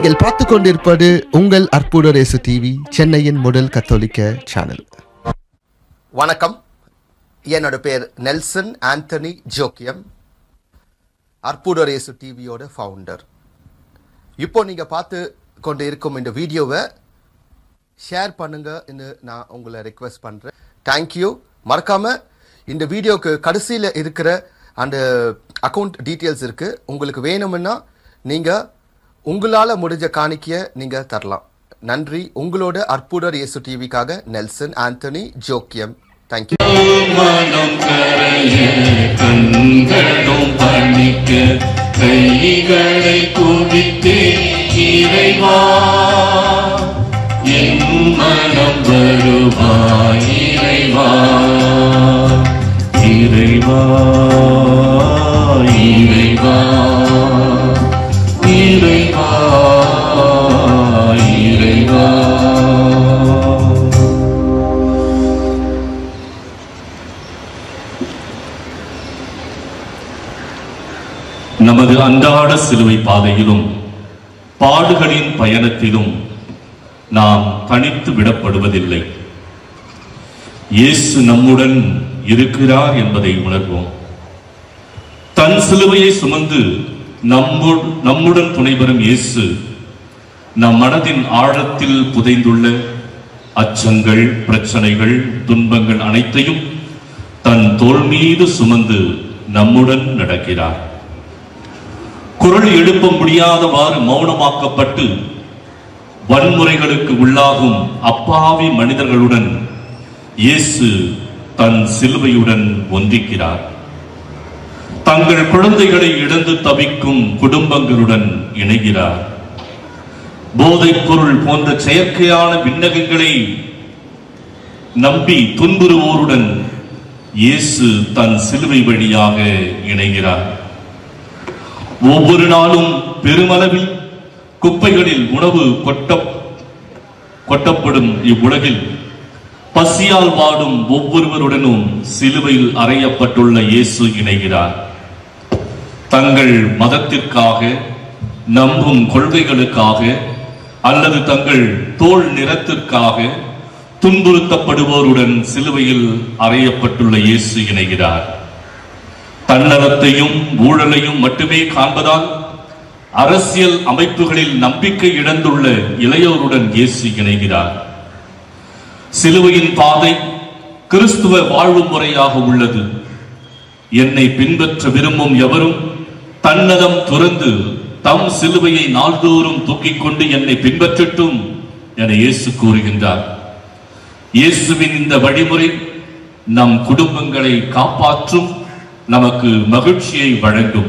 நீங்கள் பார்த்து கொண்டிருப்பது உங்கள் அற்புத ரேசு டிவி சென்னையின் முதல் கத்தோலிக்க சேனல் வணக்கம் என்னோட பேர் நெல்சன் ஆண்டனி ஜோக்கியம் அற்புதரேசு டிவியோட ஃபவுண்டர் இப்போ நீங்கள் பார்த்து கொண்டு இருக்கும் இந்த வீடியோவை ஷேர் பண்ணுங்கன்னு நான் உங்களை ரெக்வெஸ்ட் பண்ணுறேன் தேங்க்யூ மறக்காமல் இந்த வீடியோக்கு கடைசியில் இருக்கிற அந்த அக்கௌண்ட் டீட்டெயில்ஸ் இருக்குது உங்களுக்கு வேணும்னா நீங்கள் உங்களால் முடிஞ்ச காணிக்கையை நீங்கள் தரலாம் நன்றி உங்களோட அற்புதர் இயேசு டிவிக்காக நெல்சன் ஆண்டனி ஜோக்கியம் தேங்க்யூ மனம் கரைய கண்களும் பணிக்க கைகளை குவித்து இறைவா என் மனம் வருவாய் இறைவா இறைவா இறைவா இறைவா இறைவா நமது அன்றாட சிலுவை பாதையிலும் பாடுகளின் பயணத்திலும் நாம் தனித்து விடப்படுவதில்லை இயேசு நம்முடன் இருக்கிறார் என்பதை உணர்வோம் தன் சிலுவையை சுமந்து நம்மு நம்முடன் துணை வரும் இயேசு நம் மனதின் ஆழத்தில் புதைந்துள்ள அச்சங்கள் பிரச்சனைகள் துன்பங்கள் அனைத்தையும் தன் தோள் மீது சுமந்து நம்முடன் நடக்கிறார் குரல் எழுப்ப முடியாதவாறு மௌனமாக்கப்பட்டு வன்முறைகளுக்கு உள்ளாகும் அப்பாவி மனிதர்களுடன் இயேசு தன் சிலுவையுடன் ஒன்றிக்கிறார் தங்கள் குழந்தைகளை இழந்து தவிக்கும் குடும்பங்களுடன் இணைகிறார் போதைப் பொருள் போன்ற செயற்கையான விண்ணகங்களை நம்பி துன்புறுவோருடன் இயேசு தன் சிலுவை வழியாக இணைகிறார் ஒவ்வொரு நாளும் பெருமளவில் குப்பைகளில் உணவு கொட்ட கொட்டப்படும் இவ்வுலகில் பசியால் வாடும் ஒவ்வொருவருடனும் சிலுவையில் அறையப்பட்டுள்ள இயேசு இணைகிறார் தங்கள் மதத்திற்காக நம்பும் கொள்கைகளுக்காக அல்லது தங்கள் தோல் நிறத்திற்காக துன்புறுத்தப்படுவோருடன் சிலுவையில் அறையப்பட்டுள்ள இயேசு இணைகிறார் தன்னலத்தையும் ஊழலையும் மட்டுமே காண்பதால் அரசியல் அமைப்புகளில் நம்பிக்கை இழந்துள்ள இளையோருடன் இயேசு இணைகிறார் சிலுவையின் பாதை கிறிஸ்துவ வாழ்வு முறையாக உள்ளது என்னை பின்பற்ற விரும்பும் எவரும் தன்னதம் துறந்து தம் சிலுவையை நாள்தோறும் தூக்கிக் கொண்டு என்னை பின்பற்றட்டும் என இயேசு கூறுகின்றார் இயேசுவின் இந்த வழிமுறை நம் குடும்பங்களை காப்பாற்றும் நமக்கு மகிழ்ச்சியை வழங்கும்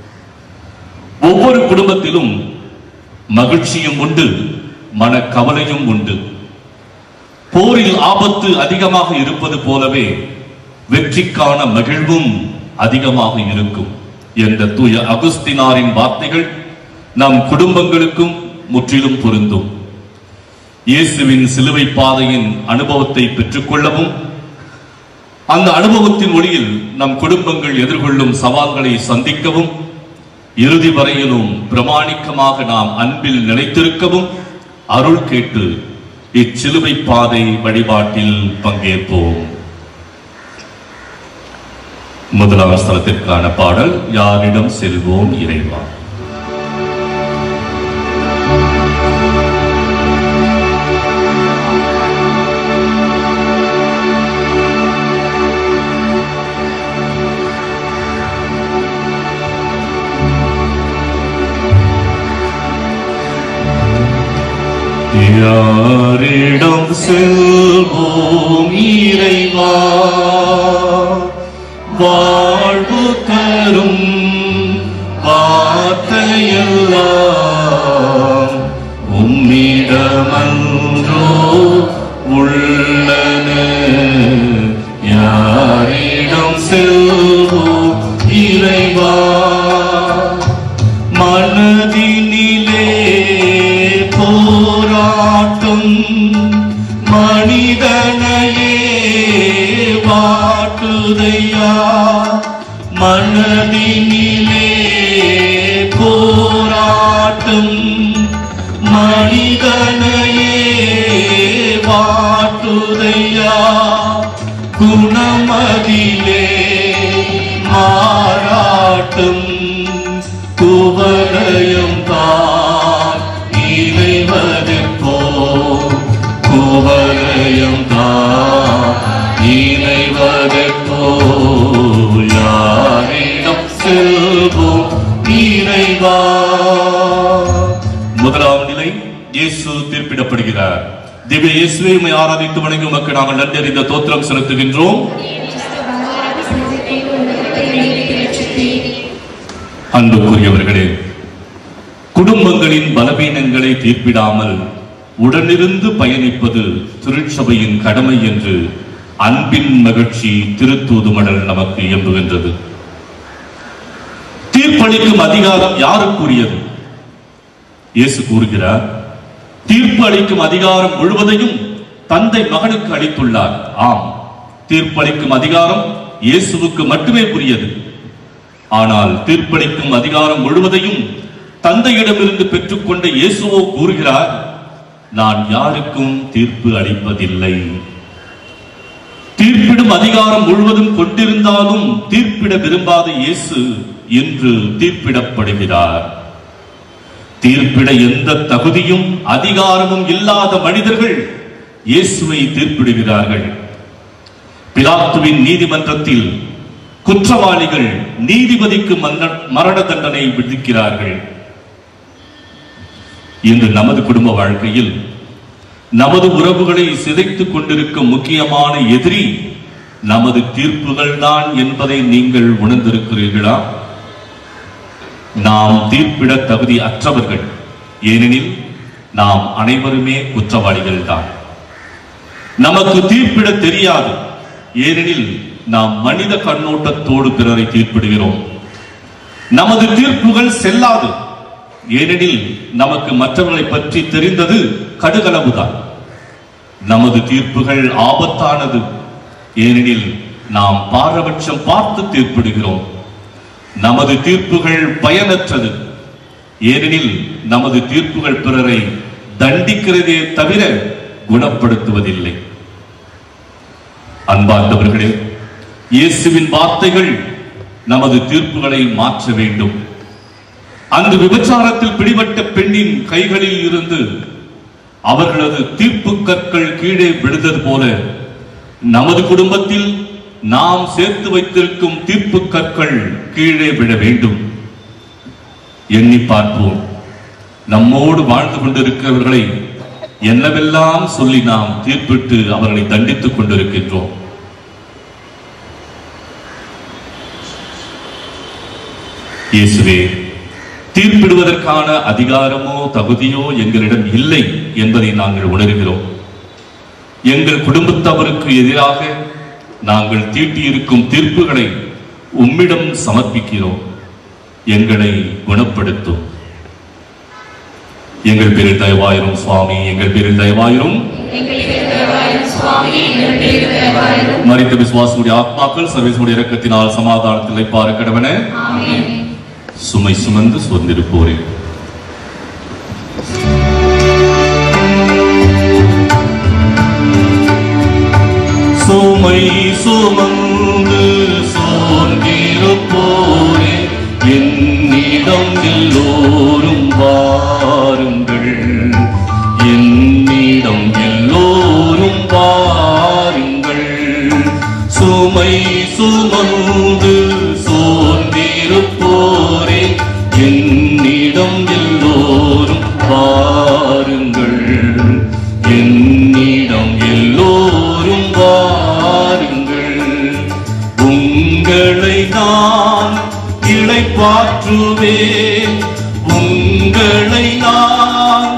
ஒவ்வொரு குடும்பத்திலும் மகிழ்ச்சியும் உண்டு மனக்கவலையும் உண்டு போரில் ஆபத்து அதிகமாக இருப்பது போலவே வெற்றிக்கான மகிழ்வும் அதிகமாக இருக்கும் என்ற தூய அகுஸ்தினாரின் வார்த்தைகள் நம் குடும்பங்களுக்கும் முற்றிலும் பொருந்தும் இயேசுவின் சிலுவை பாதையின் அனுபவத்தை பெற்றுக்கொள்ளவும் அந்த அனுபவத்தின் ஒளியில் நம் குடும்பங்கள் எதிர்கொள்ளும் சவால்களை சந்திக்கவும் இறுதி வரையிலும் பிரமாணிக்கமாக நாம் அன்பில் நிலைத்திருக்கவும் அருள் கேட்டு இச்சிலுவை பாதை வழிபாட்டில் பங்கேற்போம் முதலாவது ஸ்தலத்திற்கான பாடல் யாரிடம் செல்வோம் இறைவா யாரிடம் செல்வோம் இறைவா வாழ்வு தரும் வார்த்தையெல்லாம் உம்மிடமன்றோ உள்ளன யாரிடம் செல்வோம் இறைவா மனதினிலே போராட்டம் மனிதனையே வாட்டுதையா மனதினிலே போராட்டம் மனிதனையே வாட்டுதையா குணமதிலே மாறாட்டும் குவலயம் தான் இறைவதற்கோ குவலயம் தான் இறைவதற்கோ யாரிடம் செல்வோம் இறைவா முதலாம் நிலை இயேசு தீர்ப்பிடப்படுகிறார் திவ்ய இயேசுவை உம்மை ஆராதித்து வணங்கி உமக்கு நாங்கள் நன்றறிந்த தோத்திரம் செலுத்துகின்றோம் அன்புக்குரியவர்களே குடும்பங்களின் பலவீனங்களை தீர்ப்பிடாமல் உடனிருந்து பயணிப்பது திருச்சபையின் கடமை என்று அன்பின் மகிழ்ச்சி திருத்தூதுமடல் நமக்கு இயம்புகின்றது தீர்ப்பளிக்கும் அதிகாரம் யாருக்குரியது இயேசு கூறுகிறார் தீர்ப்பு அளிக்கும் அதிகாரம் முழுவதையும் தந்தை மகனுக்கு அளித்துள்ளார் ஆம் தீர்ப்பளிக்கும் அதிகாரம் இயேசுவுக்கு மட்டுமே உரியது ஆனால் தீர்ப்பளிக்கும் அதிகாரம் முழுவதையும் தந்தையிடமிருந்து பெற்றுக்கொண்ட இயேசுவோ கூறுகிறார் நான் யாருக்கும் தீர்ப்பு அளிப்பதில்லை தீர்ப்பிடும் அதிகாரம் முழுவதும் கொண்டிருந்தாலும் தீர்ப்பிட விரும்பாத இயேசு என்று தீர்ப்பிடப்படுகிறார் தீர்ப்பிட எந்த தகுதியும் அதிகாரமும் இல்லாத மனிதர்கள் இயேசுவை தீர்ப்பிடுகிறார்கள் பிலாத்துவின் நீதிமன்றத்தில் குற்றவாளிகள் நீதிபதிக்கு மன்ன- மரண தண்டனை விதிக்கிறார்கள் இன்று நமது குடும்ப வாழ்க்கையில் நமது உறவுகளை சிதைத்துக் கொண்டிருக்கும் முக்கியமான எதிரி நமது தீர்ப்புகள் தான் என்பதை நீங்கள் உணர்ந்திருக்கிறீர்களா நாம் தீர்ப்பிட தகுதி அற்றவர்கள் ஏனெனில் நாம் அனைவருமே குற்றவாளிகள் தான் நமக்கு தீர்ப்பிட தெரியாது ஏனெனில் நாம் மனித கண்ணோட்டத்தோடு பிறரை தீர்ப்பிடுகிறோம் நமது தீர்ப்புகள் செல்லாது ஏனெனில் நமக்கு மற்றவர்களை பற்றி தெரிந்தது கடுகளவுதான் நமது தீர்ப்புகள் ஆபத்தானது ஏனெனில் நாம் பாரபட்சம் பார்த்து தீர்ப்பிடுகிறோம் நமது தீர்ப்புகள் பயனற்றது ஏனெனில் நமது தீர்ப்புகள் பிறரை தண்டிக்கிறதே தவிர குணப்படுத்துவதில்லை அன்பார்ந்தவர்களே இயேசுவின் வார்த்தைகள் நமது தீர்ப்புகளை மாற்ற வேண்டும் அந்த விபச்சாரத்தில் பிடிபட்ட பெண்ணின் கைகளில் இருந்து அவர்களது தீர்ப்பு கற்கள் கீழே விழுந்தது போல நமது குடும்பத்தில் நாம் சேர்த்து வைத்திருக்கும் தீர்ப்பு கற்கள் கீழே விழ வேண்டும் எண்ணி பார்ப்போம் நம்மோடு வாழ்ந்து கொண்டிருக்கிறவர்களை என்னவெல்லாம் சொல்லி நாம் தீர்ப்பிட்டு அவர்களை தண்டித்துக் கொண்டிருக்கின்றோம் இயேசுவே தீர்ப்பிடுவதற்கான அதிகாரமோ தகுதியோ எங்களிடம் இல்லை என்பதை நாங்கள் உணர்கிறோம் எங்கள் குடும்பத்தவருக்கு எதிராக நாங்கள் தீட்டியிருக்கும் தீர்ப்புகளை உம்மிடம் சமர்ப்பிக்கிறோம் எங்களை குணப்படுத்தும் எங்கள் பேரில் தயவாயிரும் சுவாமி எங்கள் பேரில் தயவாயிரும் மறித்த விசுவாசமுடைய ஆத்மாக்கள் சர்வேசமுடைய இரக்கத்தினால் சமாதானத்தில் இழைப்பார கடவன சுமை சுமந்து சுதந்திருப்போரே சுமை சுமந்து சோர்ந்திருப்போரே என்னிடம் எல்லோரும் வாருங்கள் என்னிடம் எல்லோரும் வாருங்கள் சுமை சுமந்து சோர்ந்திருப்போரே என்னிடம் எல்லோரும் வாருங்கள் என்னிடம் எல்லோரும் வாருங்கள் உங்களை நான் இளைப்பாற்றுவேன் உங்களை நான்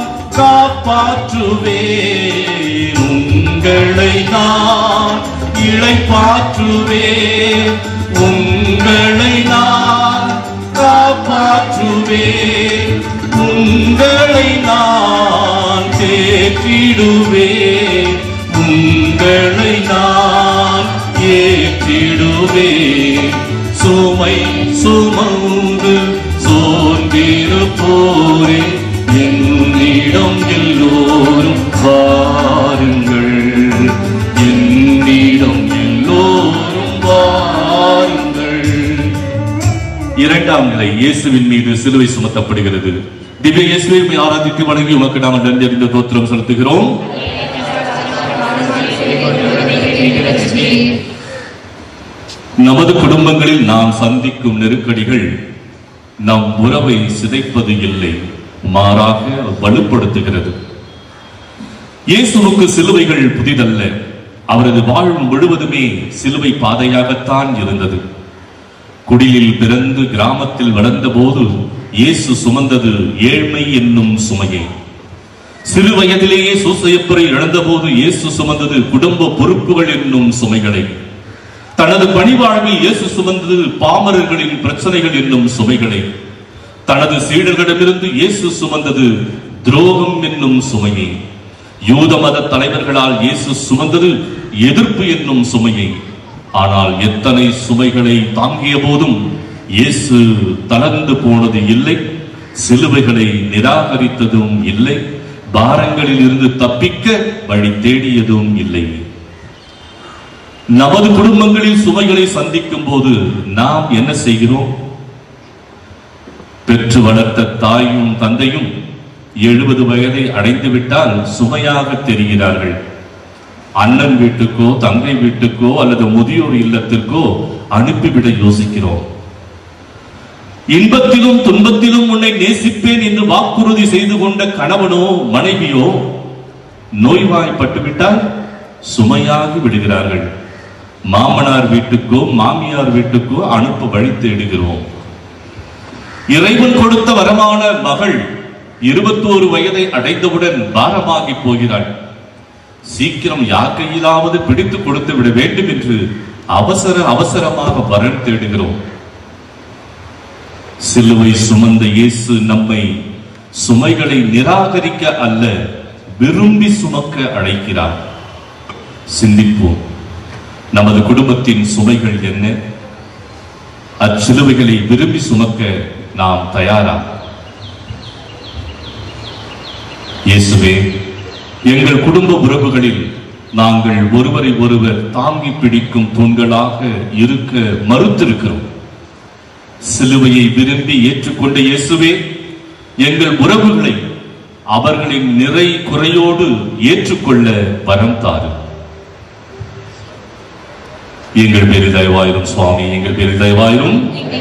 காப்பாற்றுவேன் உங்களை நான் இளைப்பாற்றுவேன் உங்களை நான் காப்பாற்றுவேன் உங்களை நான் தேற்றிடுவேன் உங்களை நான் ஏற்றிடுவேன் சுமை சுமந்து சோர்ந்திருப்போரே என்னிடம் இரண்டாம் நிலை இயேசுவின் மீது சிலுவை சுமத்தப்படுகிறது திவ்ய இயேசுவை உம்மை ஆராதித்து வணங்கி உமக்கு நாங்கள் நன்றி அறிந்த தோத்திரம் செலுத்துகிறோம் நமது குடும்பங்களில் நாம் சந்திக்கும் நெருக்கடிகள் நம் உறவை சிதைப்பது இல்லை மாறாக வலுப்படுத்துகிறது இயேசுவுக்கு சிலுவைகள் புதிதல்ல அவரது வாழ்வு முழுவதுமே சிலுவை பாதையாகத்தான் இருந்தது குடிலில் பிறந்து கிராமத்தில் வளர்ந்த போது இயேசு சுமந்தது ஏழ்மை என்னும் சுமையை சிறு வயதிலேயே சூசையப்பரை இழந்தபோது இயேசு சுமந்தது குடும்ப பொறுப்புகள் என்னும் சுமைகளை தனது பணிவாழ்வில் இயேசு சுமந்தது பாமரர்களின் பிரச்சனைகள் என்னும் சுமைகளை தனது சீடர்களிடமிருந்து இயேசு சுமந்தது துரோகம் என்னும் சுமையை யூத மத தலைவர்களால் இயேசு சுமந்தது எதிர்ப்பு என்னும் சுமையை ஆனால் எத்தனை சுமைகளை தாங்கிய போதும் இயேசு தளர்ந்து போனது இல்லை சிலுவைகளை நிராகரித்ததும் இல்லை பாரங்களில் இருந்து தப்பிக்க வழி தேடியதும் இல்லை நமது குடும்பங்களில் சுமைகளை சந்திக்கும் போது நாம் என்ன செய்கிறோம் பெற்று வளர்த்த தாயும் தந்தையும் எழுபது வயதை அடைந்து விட்டால் சுமையாக தெரிகிறார்கள் அண்ணன் வீட்டுக்கோ தங்கை வீட்டுக்கோ அல்லது முதியோர் இல்லத்திற்கோ அனுப்பிவிட யோசிக்கிறோம் இன்பத்திலும் துன்பத்திலும் உன்னை நேசிப்பேன் என்று வாக்குறுதி செய்து கொண்ட கணவனோ மனைவியோ நோய்வாய்ப்பட்டு விட்டால் சுமையாகி விடுகிறார்கள் மாமனார் வீட்டுக்கோ மாமியார் வீட்டுக்கோ அனுப்ப வழி தேடுகிறோம் இறைவன் கொடுத்த வரமான மகள் இருபத்தோரு வயதை அடைந்தவுடன் பாரமாகி போகிறாள் சீக்கிரம் யார் கையிலாவது பிடித்து கொடுத்து விட வேண்டும் என்று அவசர அவசரமாக வரன் தேடுகிறோம் சிலுவை சுமந்த இயேசு நம்மை சுமைகளை நிராகரிக்க அல்ல விரும்பி சுமக்க அழைக்கிறார் சிந்திப்போம் நமது குடும்பத்தின் சுமைகள் என்ன அச்சிலுவைகளை விரும்பி சுமக்க நாம் தயாரா இயேசுவே எங்கள் குடும்ப உறவுகளில் நாங்கள் ஒருவரை ஒருவர் தாங்கி பிடிக்கும் தூண்களாக இருக்க மறுத்திருக்கிறோம் சிலுவையை விரும்பி ஏற்றுக்கொண்ட இயேசுவே எங்கள் உறவுகளை அவர்களின் நிறை குறையோடு ஏற்றுக்கொள்ள வரம் தாரும் எங்கள் பேரு தயவாயிரும் சுவாமி எங்கள் பேரு தயவாயிரும்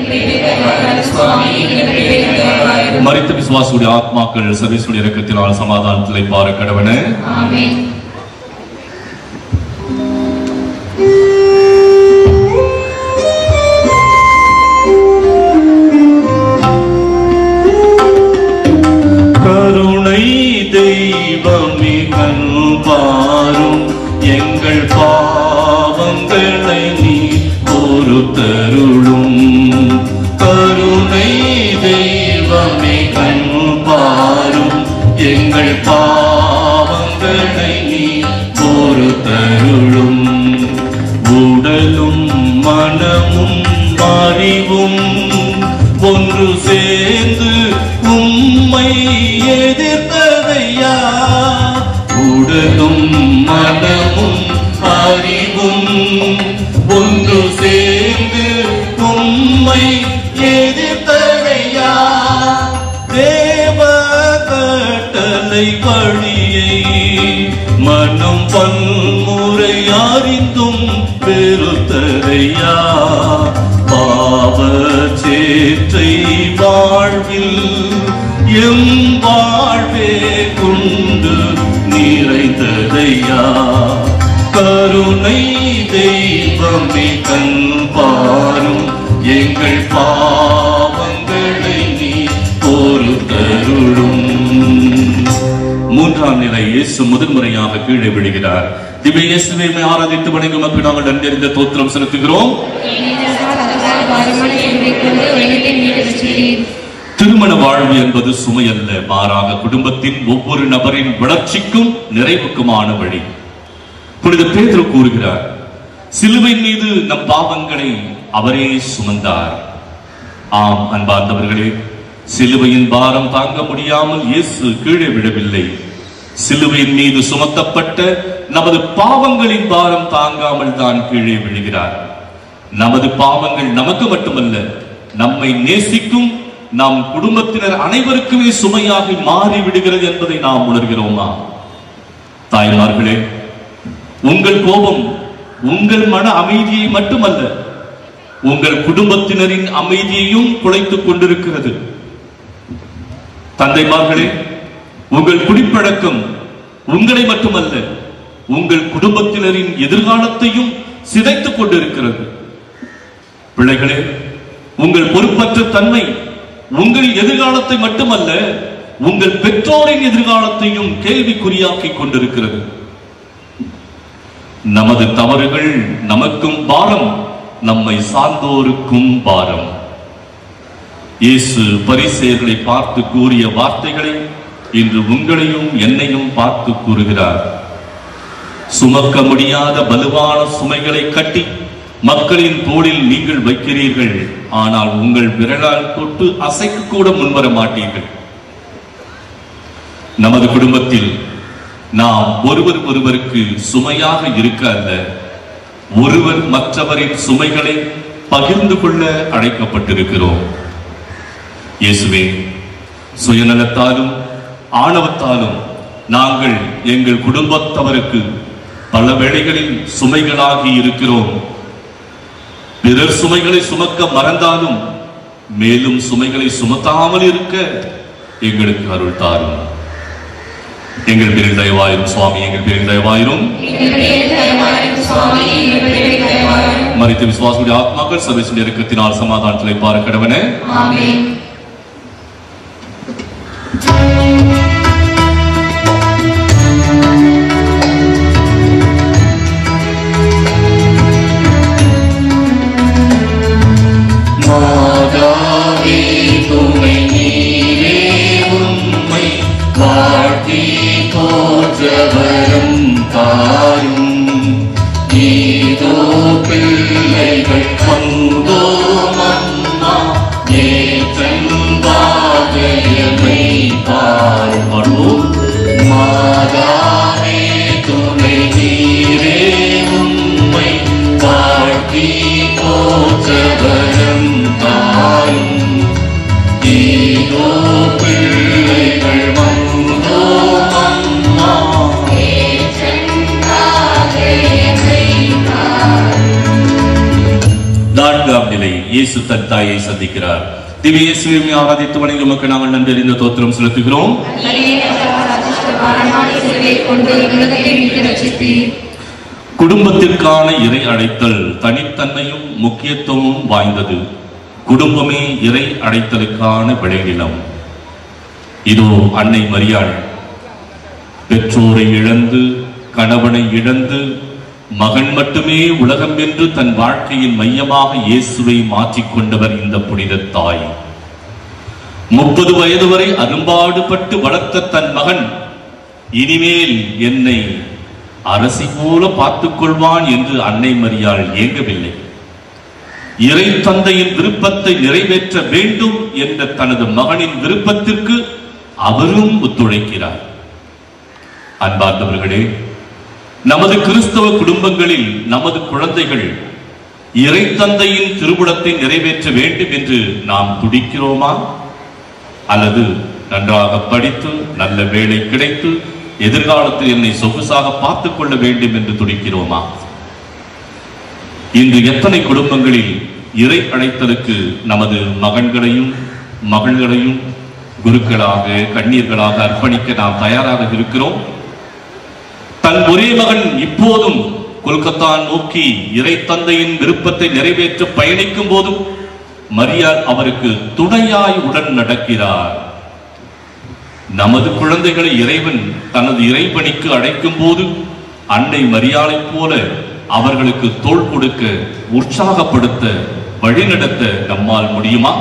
மறித்த விசுவாசுடைய ஆத்மாக்கள் சர்வீசுடைய இறக்கத்தினால் சமாதானத்திலே பார கடவன கருணை தெய்வமே கண் பாரும் எங்கள் பாவங்களை நீ பொறுத்தருளும் கருணை தெய்வமே கண் பாரும் எங்கள் பாவங்களை நீ பொறுத்தருளும் உடலும் மனமும் அறிவும் ஒன்று சேர்ந்து உம்மை எதிர்த்ததையா உடலும் மனமும் அறிவும் ஒன்று சேர்ந்து உம்மை எதிர்த்ததையா தேவ கட்டளை வழியை மனம் பன்முறை அறிந்தும் பெருத்தரையா பாவ சேற்றை வாழ்வில் எம் வாழ்வே கொண்டு நிறைந்ததையா கருணை தெய்வமே கண் பாரும் எங்கள் பாவங்களை நீ பொறுத்தருளும் மூன்றாம் நிலை இயேசு முதன்முறையாக கீழே விழுகிறார் திவ்ய இயேசுவை ஆராதித்து வணங்கும் மக்கள் நாங்கள் நன்றறிந்த தோத்திரம் செலுத்துகிறோம் திருமண வாழ்வு என்பது சுமையல்ல மாறாக குடும்பத்தின் ஒவ்வொரு நபரின் வளர்ச்சிக்கும் நிறைவுக்குமான வழி புனித பேதுரு கூறுகிறார் சிலுவை மீது நம் பாவங்களை அவரே சுமந்தார் ஆம் அன்பார்ந்தவர்களே சிலுவையின் பாரம் தாங்க முடியாமல் இயேசு கீழே விழவில்லை சிலுவையின் மீது சுமத்தப்பட்ட நமது பாவங்களின் பாரம் தாங்காமல் தான் கீழே விழுகிறார் நமது பாவங்கள் நமக்கு மட்டுமல்ல நம்மை நேசிக்கும் நம் குடும்பத்தினர் அனைவருக்குமே சுமையாகி மாறி விடுகிறது என்பதை நாம் உணர்கிறோமா தாய்மார்களே உங்கள் கோபம் உங்கள் மன அமைதியை மட்டுமல்ல உங்கள் குடும்பத்தினரின் அமைதியையும் குலைத்துக் கொண்டிருக்கிறது தந்தைமார்களே உங்கள் குடிப்பழக்கம் உங்களை மட்டுமல்ல உங்கள் குடும்பத்தினரின் எதிர்காலத்தையும் சிதைத்துக் கொண்டிருக்கிறது பிள்ளைகளே உங்கள் பொறுப்பற்ற தன்மை உங்கள் எதிர்காலத்தை மட்டுமல்ல உங்கள் பெற்றோரின் எதிர்காலத்தையும் கேள்விக்குறியாக்கிக் கொண்டிருக்கிறது நமது தவறுகள் நமக்கும் பாரம் நம்மை சார்ந்தோருக்கும் பாரம் இயேசு பரிசேயர்களை பார்த்து கூறிய வார்த்தைகளை இன்று உங்களையும் என்னையும் பார்த்து கூறுகிறார் சுமக்க முடியாத வலுவான சுமைகளை கட்டி மக்களின் தோளில் நீங்கள் வைக்கிறீர்கள் ஆனால் உங்கள் விரலால் தொட்டு அசைக்க கூட முன்வர மாட்டீர்கள் நமது குடும்பத்தில் நாம் ஒருவர் ஒருவருக்கு சுமையாக இருக்க அல்ல ஒருவர் மற்றவரின் சுமைகளை பகிர்ந்து கொள்ள அழைக்கப்பட்டிருக்கிறோம் இயேசுவே சுயநலத்தாலும் ஆணவத்தாலும் நாங்கள் எங்கள் குடும்பத்தவருக்கு பல வேளைகளில் சுமைகளாகி இருக்கிறோம் பிறர் சுமைகளை சுமக்க மறந்தாலும் மேலும் சுமைகளை சுமத்தாமல் இருக்க எங்களுக்கு அருள் தாரும் எங்கள் பேரில் தயவாயிரும் சுவாமி எங்கள் பேரில் தயவாயிரும் மறித்த விசுவாசுடைய ஆத்மாக்கள் சர்வீஸ் நெருக்கத்தினால் சமாதானத்திலே பார கடவனே மாதாவே துணை நீரே உம்மை வாழ்த்தி போற்றவரும் தாரும் நீதோ பிள்ளைகள் வந்தோ அம்மா நேற்றன் பாதையமை பாரும் பாடுவோம் மாதாவே துணை நீரே உம்மை வாழ்த்தி போற்றவரும் தாரும் இதோ பிள்ளைகள் வந்தோ அம்மா நான்காம் நிலை இயேசு தன் தாயை சந்திக்கிறார் திவ்ய இயேசுவை ஆராதித்து வணங்கி உமக்கு நாங்கள் நன்றி அறிந்த தோத்திரம் செலுத்துகிறோம் குடும்பத்திற்கான இறை அழைத்தல் தனித்தன்மையும் முக்கியத்துவமும் வாய்ந்தது குடும்பமே இறை அழைத்தலுக்கான விளைநிலம் இதோ அன்னை மரியாள் பெற்றோரை இழந்து கணவனை இழந்து மகன் மட்டுமே உலகம் என்று தன் வாழ்க்கையின் மையமாக இயேசுவை மாற்றிக்கொண்டவர் இந்த புனித தாய் முப்பது வயது வரை அரும்பாடுபட்டு வளர்த்த தன் மகன் இனிமேல் என்னை அரசி போல பார்த்துக் கொள்வான் என்று அன்னை மரியாள் ஏங்கவில்லை இறை தந்தையின் விருப்பத்தை நிறைவேற்ற வேண்டும் என்ற தனது மகனின் விருப்பத்திற்கு அவரும் ஒத்துழைக்கிறார் அன்பார்ந்தவர்களே நமது கிறிஸ்தவ குடும்பங்களில் நமது குழந்தைகள் இறை தந்தையின் திருவுளத்தை நிறைவேற்ற வேண்டும் என்று நாம் துடிக்கிறோமா அல்லது நன்றாக படித்து நல்ல வேலை கிடைத்து எதிர்காலத்தில் என்னை சொகுசாக பார்த்துக் கொள்ள வேண்டும் என்று துடிக்கிறோமா இன்று எத்தனை குடும்பங்களில் இறை அழைத்தலுக்கு நமது மகன்களையும் மகள்களையும் குருக்களாக கண்ணீர்களாக அர்ப்பணிக்க நாம் தயாராக இருக்கிறோம் தன் ஒரே மகன் இப்போதும் கொல்கத்தா நோக்கி இறை தந்தையின் விருப்பத்தை நிறைவேற்ற பயணிக்கும் போதும் மரியாள் அவருக்கு துணையாய் உடன் நடக்கிறார் நமது குழந்தைகளை இறைவன் தனது இறைபணிக்கு அழைக்கும் போது அன்னை மரியாளைப் போல அவர்களுக்கு தோள் கொடுக்க உற்சாகப்படுத்த வழிநடத்த நம்மால் முடியுமா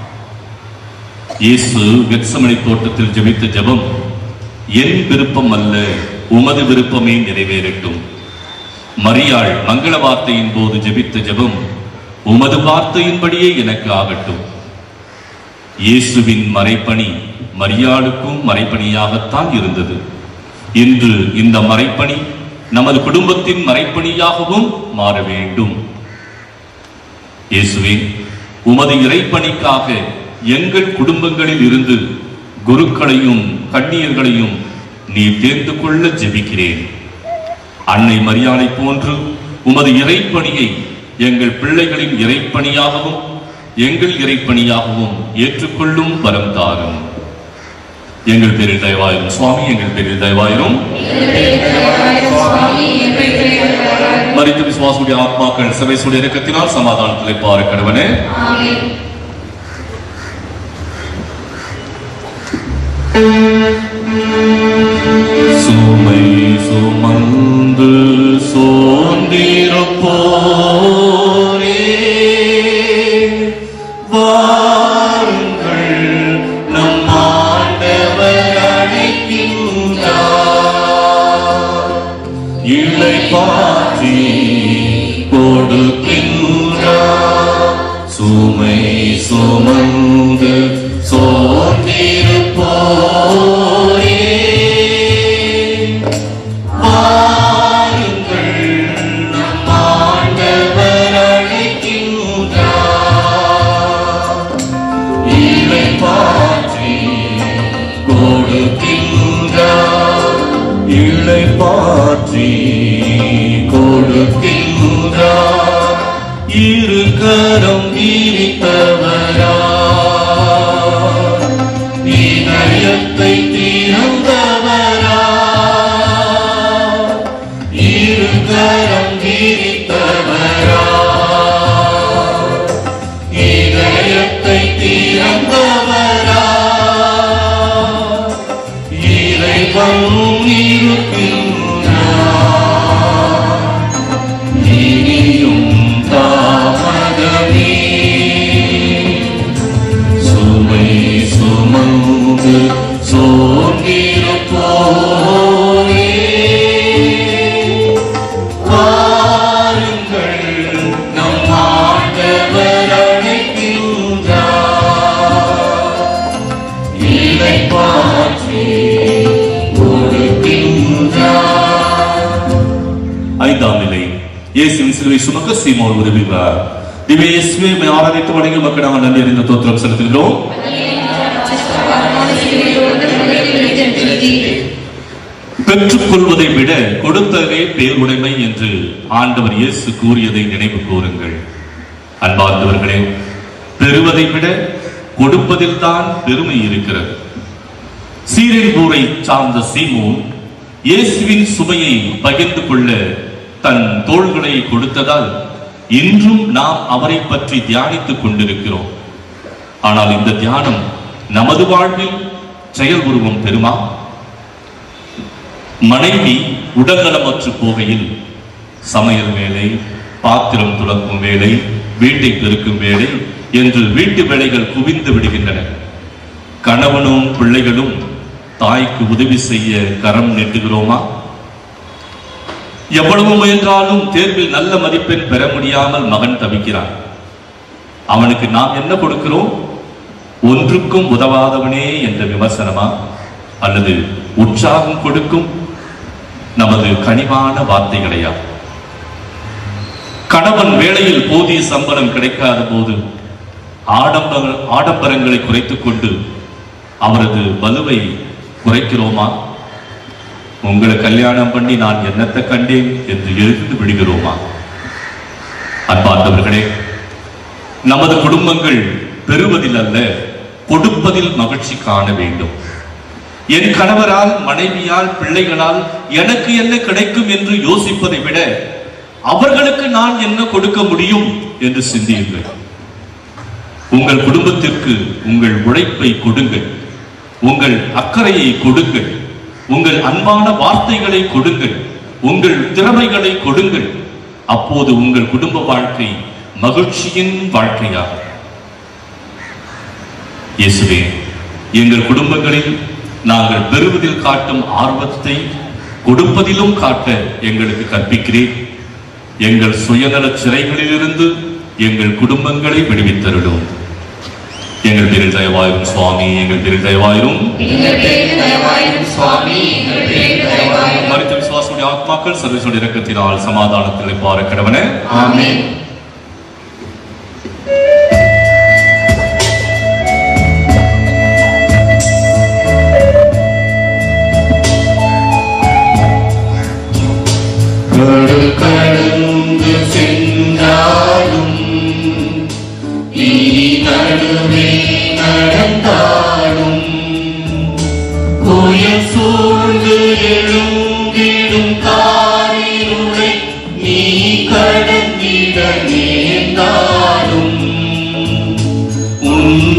இயேசு கெத்சமனி தோட்டத்தில் ஜெபித்த ஜெபம் என் விருப்பம் அல்ல உமது விருப்பமே நிறைவேறட்டும் மரியாள் மங்கள வார்த்தையின் போது ஜெபித்த ஜெபம் உமது வார்த்தையின்படியே எனக்கு ஆகட்டும் இயேசுவின் மறைப்பணி மரியாளுக்கும் மறைப்பணியாகத்தான் இருந்தது இன்று இந்த மறைப்பணி நமது குடும்பத்தின் மறைப்பணியாகவும் மாற வேண்டும் இயேசுவே உமது இறைப்பணிக்காக எங்கள் குடும்பங்களில் இருந்து குருக்களையும் கண்ணியர்களையும் நீர் தேர்ந்து கொள்ள ஜெபிக்கிறேன் அன்னை மரியாதை போன்று உமது இறைப்பணியை எங்கள் பிள்ளைகளின் இறைப்பணியாகவும் எங்கள் இறைப்பணியாகவும் ஏற்றுக்கொள்ளும் வரம் தாரும் எங்கள் பேரில் தயவாயிரும் சுவாமி எங்கள் பேரில் தயவாயிரும் மறித்த விசுவாசுடைய ஆத்மாக்கள் சபைசுடைய இறக்கத்தினால் சமாதானத்திலே பாரு கடவனே சுமை சுமந்து சோர்ந்திருப்போரே வாருங்கள் நம் ஆண்டவர் அழைக்கின்றார் இலை பாற்றி கொடுக்கின்றார் சுமை சுமந்து சோர்ந்திருப்போரே வாருங்கள் நம் ஆண்டவர் அழைக்கின்றார் இலை பாற்றி கொடுக்கின்றார் இலை பாற்றி கொடுக்கின்றார் இரு கரம் விரித்தவரா இதயத்தை திறந்தவரா இரு கரம் விரித்தவரா இதயத்தை திறந்தவரா இறைவன் இருக்கின்றார் இனியும் தாமதமே சுமை சுமந்து சோர்ந்திருப்போரே வாருங்கள் நம் ஆண்டவர் அழைக்கின்றார் இலை பாற்றி கொடுக்கின்றார் ஐந்தாம் நிலை இயேசுவின் சிலுவை சுமக்க சீமோன் உதவுகிறார் திவ்ய இயேசுவை உம்மை ஆராதித்து வணங்கி மக்கள் நாங்கள் நன்றி அறிந்த தோத்திரம் செலுத்துகிறோம் பெற்றுக்கொள்வதை விட கொடுத்ததே பேருடைமை என்று ஆண்டவர் இயேசு கூறியதை நினைவு கூறுங்கள் அன்பார்ந்தவர்களே பெறுவதை விட கொடுப்பதில் தான் பெருமை இருக்கிறது சீரன்பூரை சார்ந்த சீமோன் இயேசுவின் சுமையை பகிர்ந்து கொள்ள தன் தோள்களை கொடுத்ததால் இன்றும் நாம் அவரை பற்றி தியானித்துக் கொண்டிருக்கிறோம் ஆனால் இந்த தியானம் நமது வாழ்வில் செயல் உருவம் பெறுமா மனைவி உடல்நலமற்று போகையில் சமையல் வேலை பாத்திரம் துலக்கும் வேலை வீட்டை பெருக்கும் வேலை என்று வீட்டு வேலைகள் குவிந்து விடுகின்றன கணவனும் பிள்ளைகளும் தாய்க்கு உதவி செய்ய கரம் நீட்டுகிறோமா எவ்வளவு முயன்றாலும் தேர்வில் நல்ல மதிப்பெண் பெற முடியாமல் மகன் தவிக்கிறான் அவனுக்கு நாம் என்ன கொடுக்கிறோம் ஒன்றுக்கும் உதவாதவனே என்ற விமர்சனமா அல்லது உற்சாகம் கொடுக்கும் நமது கனிவான வார்த்தைகளையா கணவன் வேளையில் போதிய சம்பளம் கிடைக்காத போது ஆடம்பர ஆடம்பரங்களை குறைத்துக் கொண்டு அவரது வலுவை குறைக்கிறோமா உங்களை கல்யாணம் பண்ணி நான் என்னத்தை கண்டேன் என்று எழுந்து விடுகிறோமா அன்பார்ந்தவர்களே நமது குடும்பங்கள் பெறுவதில் அல்ல கொடுப்பதில் மகிழ்ச்சி காண வேண்டும் என் கணவரால் மனைவியால் பிள்ளைகளால் எனக்கு என்ன கிடைக்கும் என்று யோசிப்பதை விட அவர்களுக்கு நான் என்ன கொடுக்க முடியும் என்று சிந்தியுங்கள் உங்கள் குடும்பத்திற்கு உங்கள் உழைப்பை கொடுங்கள் உங்கள் அக்கறையை கொடுங்கள் உங்கள் அன்பான வார்த்தைகளை கொடுங்கள் உங்கள் திறமைகளை கொடுங்கள் அப்போது உங்கள் குடும்ப வாழ்க்கை மகிழ்ச்சியின் வாழ்க்கையாகும் இயேசுவே எங்கள் குடும்பங்களில் நாங்கள் பெறுவதில் காட்டும் ஆர்வத்தை கொடுப்பதிலும் காட்ட எங்களுக்கு கற்பிக்கிறேன் எங்கள் சுயநல சிறைகளிலிருந்து எங்கள் குடும்பங்களை விடுவித்தருளும் எங்கள் பேரில் தயவாயிரும் சுவாமி எங்கள் பேரில் தயவாயிரும் மறித்த விசுவாசுடைய ஆத்மாக்கள் சர்வீசுடைய இறக்கத்தினால் சமாதானத்தில் பார கடவன ஆமென்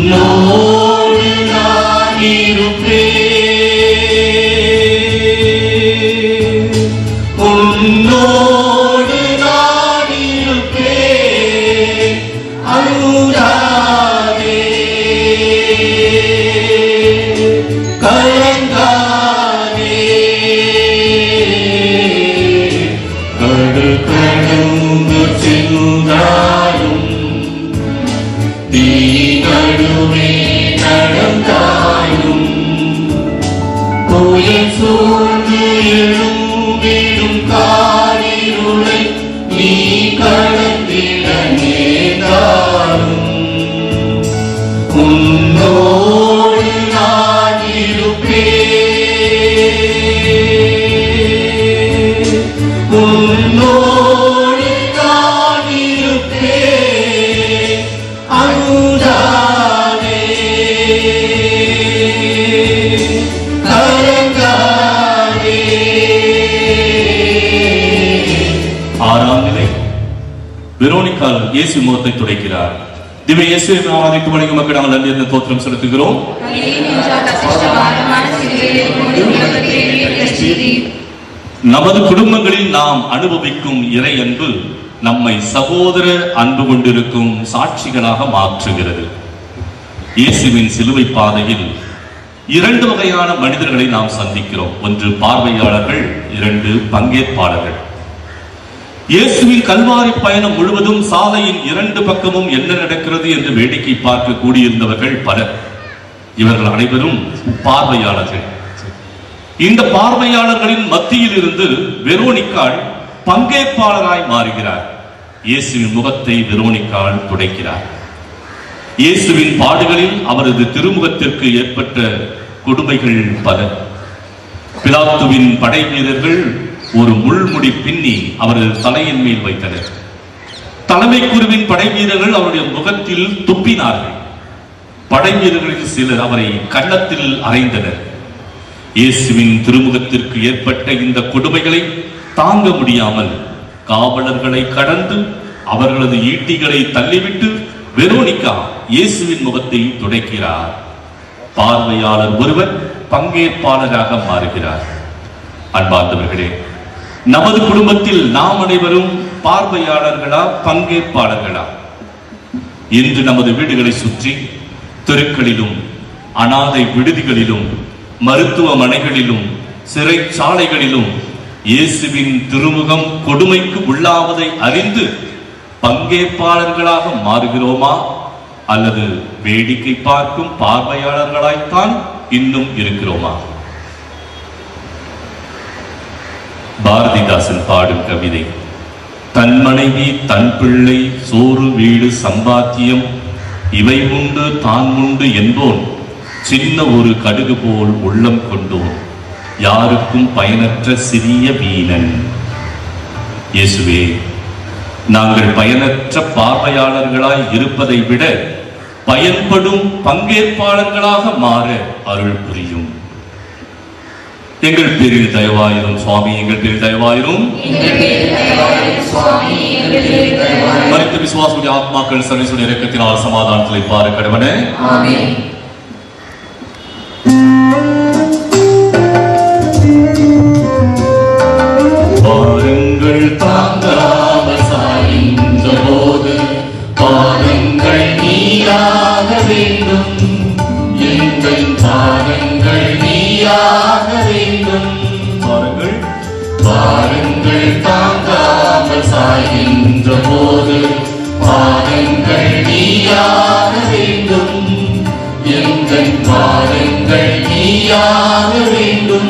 உன்னோடு நான் இருப்பேன் உன்னோடு நான் இருப்பேன் அழுதாதே கலங்காதே கடல் கடந்து சென்றாலும் தீ நடுவே நடந்தாலும் புயல் சூழ்ந்து எழும்பிடும் காரிருளை நீ கடந்திட நேர்ந்தாலும் உன்னோடு நான் இருப்பேன் உன்னோடு நான் இருப்பேன் அழுதாதே கலங்காதே ஆறாம் நிலை வெரோனிக்கால் இயேசு முகத்தை துடைக்கிறார் திவ்ய இயேசுவை ஆராதித்து வணங்கும் மக்கள் நாங்கள் நன்றி என்ற தோற்றம் செலுத்துகிறோம் நமது குடும்பங்களில் நாம் அனுபவிக்கும் இறை அன்பு நம்மை சகோதர அன்பு கொண்டிருக்கும் சாட்சிகளாக மாற்றுகிறது இயேசுவின் சிலுவை பாதையில் இரண்டு வகையான மனிதர்களை நாம் சந்திக்கிறோம் ஒன்று பார்வையாளர்கள் இரண்டு பங்கேற்பாளர்கள் இயேசுவின் கல்வாரி பயணம் முழுவதும் சாலையின் இரண்டு பக்கமும் என்ன நடக்கிறது என்று வேடிக்கை பார்க்க கூடியிருந்தவர்கள் பலர் இவர்கள் அனைவரும் பார்வையாளர்கள் இந்த பார்வையாளர்களின் மத்தியில் இருந்து வெரோனிக்காள் பங்கேற்பாளராய் மாறுகிறார் இயேசுவின் முகத்தை வெரோனிக்காள் துடைக்கிறார் இயேசுவின் பாடுகளில் அவரது திருமுகத்திற்கு ஏற்பட்ட கொடுமைகள் பல பிலாத்துவின் படை வீரர்கள் ஒரு முள்முடி பின்னி அவரது தலையின் மேல் வைத்தனர் தலைமை குருவின் படை வீரர்கள் அவருடைய முகத்தில் துப்பினார்கள் படை வீரர்களில் சிலர் அவரை கன்னத்தில் அறைந்தனர் இயேசுவின் திருமுகத்திற்கு ஏற்பட்ட இந்த கொடுமைகளை தாங்க முடியாமல் காவலர்களை கடந்து அவர்களது ஈட்டிகளை தள்ளிவிட்டு வெரோனிகா இயேசுவின் முகத்தை துடைக்கிறார் பார்வையாளர் ஒருவர் பங்கேற்பாளராக மாறுகிறார் அன்பார்ந்தவர்களே நமது குடும்பத்தில் நாம் அனைவரும் பார்வையாளர்களா பங்கேற்பாளர்களா இன்று நமது வீடுகளை சுற்றி தெருக்களிலும் அனாதை விடுதிகளிலும் மருத்துவமனைகளிலும் சிறைச்சாலைகளிலும் இயேசுவின் திருமுகம் கொடுமைக்கு உள்ளாவதை அறிந்து பங்கேற்பாளர்களாக மாறுகிறோமா அல்லது வேடிக்கை பார்க்கும் பார்வையாளர்களாய்த்தான் இன்னும் இருக்கிறோமா பாரதிதாசன் பாடும் கவிதை தன் மனைவி தன் பிள்ளை சோறு வீடு சம்பாத்தியம் இவை உண்டு தான் உண்டு என்போன் சின்ன ஒரு கடுகு போல் உள்ளம் கொண்டோன் யாருக்கும் பயனற்ற சிறிய வீணன் இயேசுவே நாங்கள் பயனற்ற பார்வையாளர்களாய் இருப்பதை விட பயன்படும் பங்கேற்பாளர்களாக மாற அருள் புரியும் எங்கள் பேரில் தயவாயிரும் சுவாமி எங்கள் பேரில் தயவாயிரும் மறித்த விசுவாசுடைய ஆத்மாக்கள் சர்வீசுடைய இறக்கத்தினால் சமாதானத்தில் பாரு கடவனே பாருங்கள் தாங்காமல் சாய்ந்த போது பாதங்கள் நீயாக வேண்டும் எங்கள் பாதங்கள் நீயாக வேண்டும் பாருங்கள் பாருங்கள் தாங்காமல் சாய்கின்ற போது பாதங்கள் நீயாக வேண்டும் எங்கள் பாதங்கள் நீயாக வேண்டும்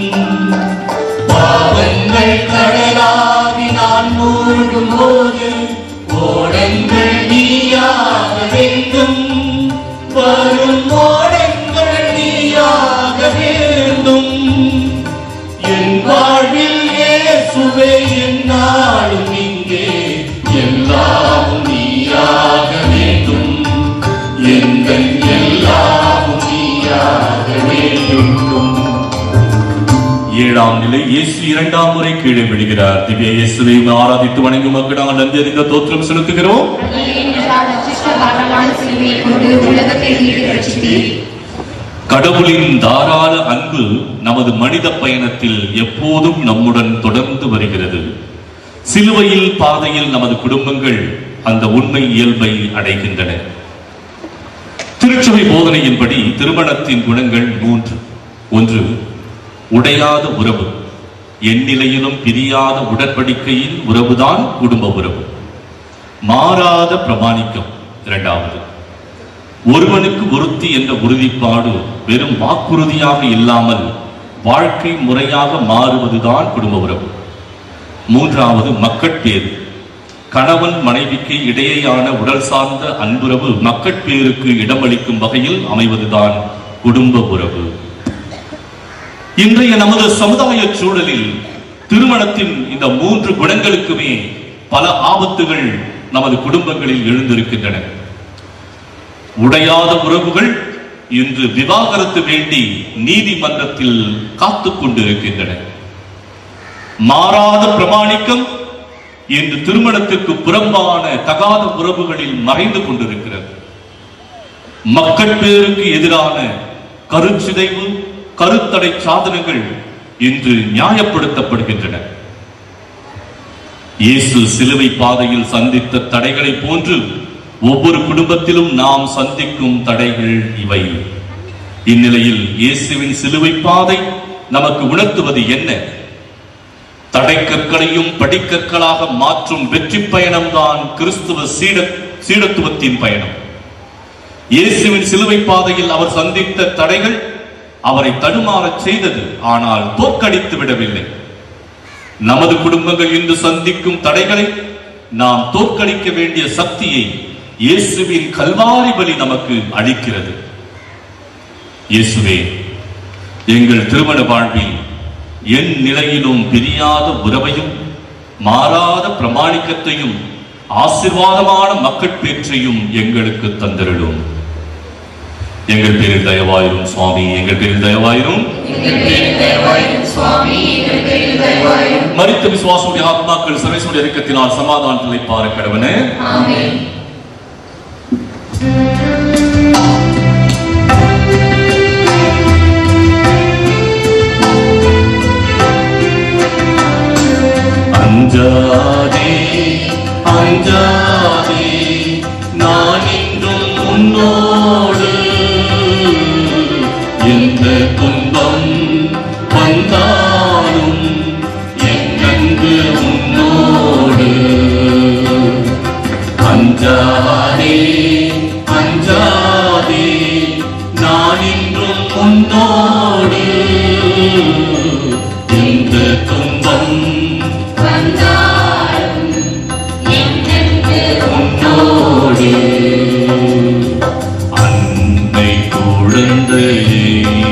பாவங்கள் கடலாகி நான் மூழ்கும் போது ஓடங்கள் நீயாக வேண்டும் வரும் ஓடங்கள் நீயாக வேண்டும் என் வாழ்வில் இயேசுவே என்னாலும் இங்கே எல்லாம் நீயாக வேண்டும் எங்கள் எல்லாம் நீயாக வேண்டும் ஏழாம் நிலை இயேசு இரண்டாம் முறை கீழே விழுகிறார் திவ்ய இயேசுவை ஆராதித்து வணங்கும் மக்கள் நாங்கள் நன்றி அறிந்த தோற்றம் செலுத்துகிறோம் பாரமான சிலுவையை கொண்டு உலகத்தை மீட்டு ரட்சித்தீர் கடவுளின் தாராள அன்பு நமது மனித பயணத்தில் எப்போதும் நம்முடன் தொடர்ந்து வருகிறது சிலுவையில் பாதையில் நமது குடும்பங்கள் அந்த உண்மை இயல்பை அடைகின்றன திருச்சபை போதனையின்படி திருமணத்தின் குணங்கள் மூன்று ஒன்று உடையாத உறவு எந்நிலையிலும் பிரியாத உடன்படிக்கையின் உறவுதான் குடும்ப உறவு மாறாத பிரமாணிக்கம் இரண்டாவது ஒருவனுக்கு ஒருத்தி என்ற உறுதிப்பாடு வெறும் வாக்குறுதியாக இல்லாமல் வாழ்க்கை முறையாக மாறுவதுதான் குடும்ப உறவு மூன்றாவது மக்கட்பேறு கணவன் மனைவிக்கு இடையேயான உடல் சார்ந்த அன்புறவு மக்கட்பேருக்கு இடமளிக்கும் வகையில் அமைவதுதான் குடும்ப உறவு இன்றைய நமது சமுதாய சூழலில் திருமணத்தின் இந்த மூன்று குணங்களுக்குமே பல ஆபத்துகள் நமது குடும்பங்களில் எழுந்திருக்கின்றன உடையாத உறவுகள் இன்று விவாகரத்து வேண்டி நீதிமன்றத்தில் காத்துக் கொண்டிருக்கின்றன மாறாத பிரமாணிக்கம் இன்று திருமணத்திற்கு புறம்பான தகாத உறவுகளில் மறைந்து கொண்டிருக்கிறது மக்கள் பேருக்கு எதிரான கருச்சிதைவு கருத்தடை சாதனங்கள் இன்று நியாயப்படுத்தப்படுகின்றன இயேசு சிலுவை பாதையில் சந்தித்த தடைகளை போன்று ஒவ்வொரு குடும்பத்திலும் நாம் சந்திக்கும் தடைகள் இவை இந்நிலையில் இயேசுவின் சிலுவை பாதை நமக்கு உணர்த்துவது என்ன தடைக்கற்களையும் படிக்கற்களாக மாற்றும் வெற்றி பயணம்தான் கிறிஸ்துவ சீட சீடத்துவத்தின் பயணம் இயேசுவின் சிலுவை பாதையில் அவர் சந்தித்த தடைகள் அவரை தடுமாறச் செய்தது ஆனால் தோற்கடித்து விடவில்லை நமது குடும்பங்கள் இன்று சந்திக்கும் தடைகளை நாம் தோற்கடிக்க வேண்டிய சக்தியை இயேசுவின் கல்வாரி பலி நமக்கு அளிக்கிறது இயேசுவே எங்கள் திருமண வாழ்வில் என் நிலையிலும் பிரியாத உறவையும் மாறாத பிரமாணிக்கத்தையும் ஆசிர்வாதமான மக்கட்பேற்றையும் எங்களுக்கு தந்திருடும் எங்கள் பேரில் தயவாயிரும் சுவாமி எங்கள் பேரில் தயவாயிரும் சுவாமி எங்கள் பேரில் தயவாயிரும் மரித்த விசுவாசுடைய ஆத்மாக்கள் சிறைசுடைய இறக்கத்தினால் சமாதானத்தை பார கடவனே ஆமென் அஞ்சாதே அஞ்சாதே நான் இன்றும் உன்னோடு எந்த துன்பம் வந்தாலும் என் அன்பு உன்னோடு அஞ்சாதே அஞ்சாதே நான் இன்றும் உன்னோடு எந்த துன்பம் வந்தாலும் என்னென்று உன்னோடு அன்னை குழந்தையே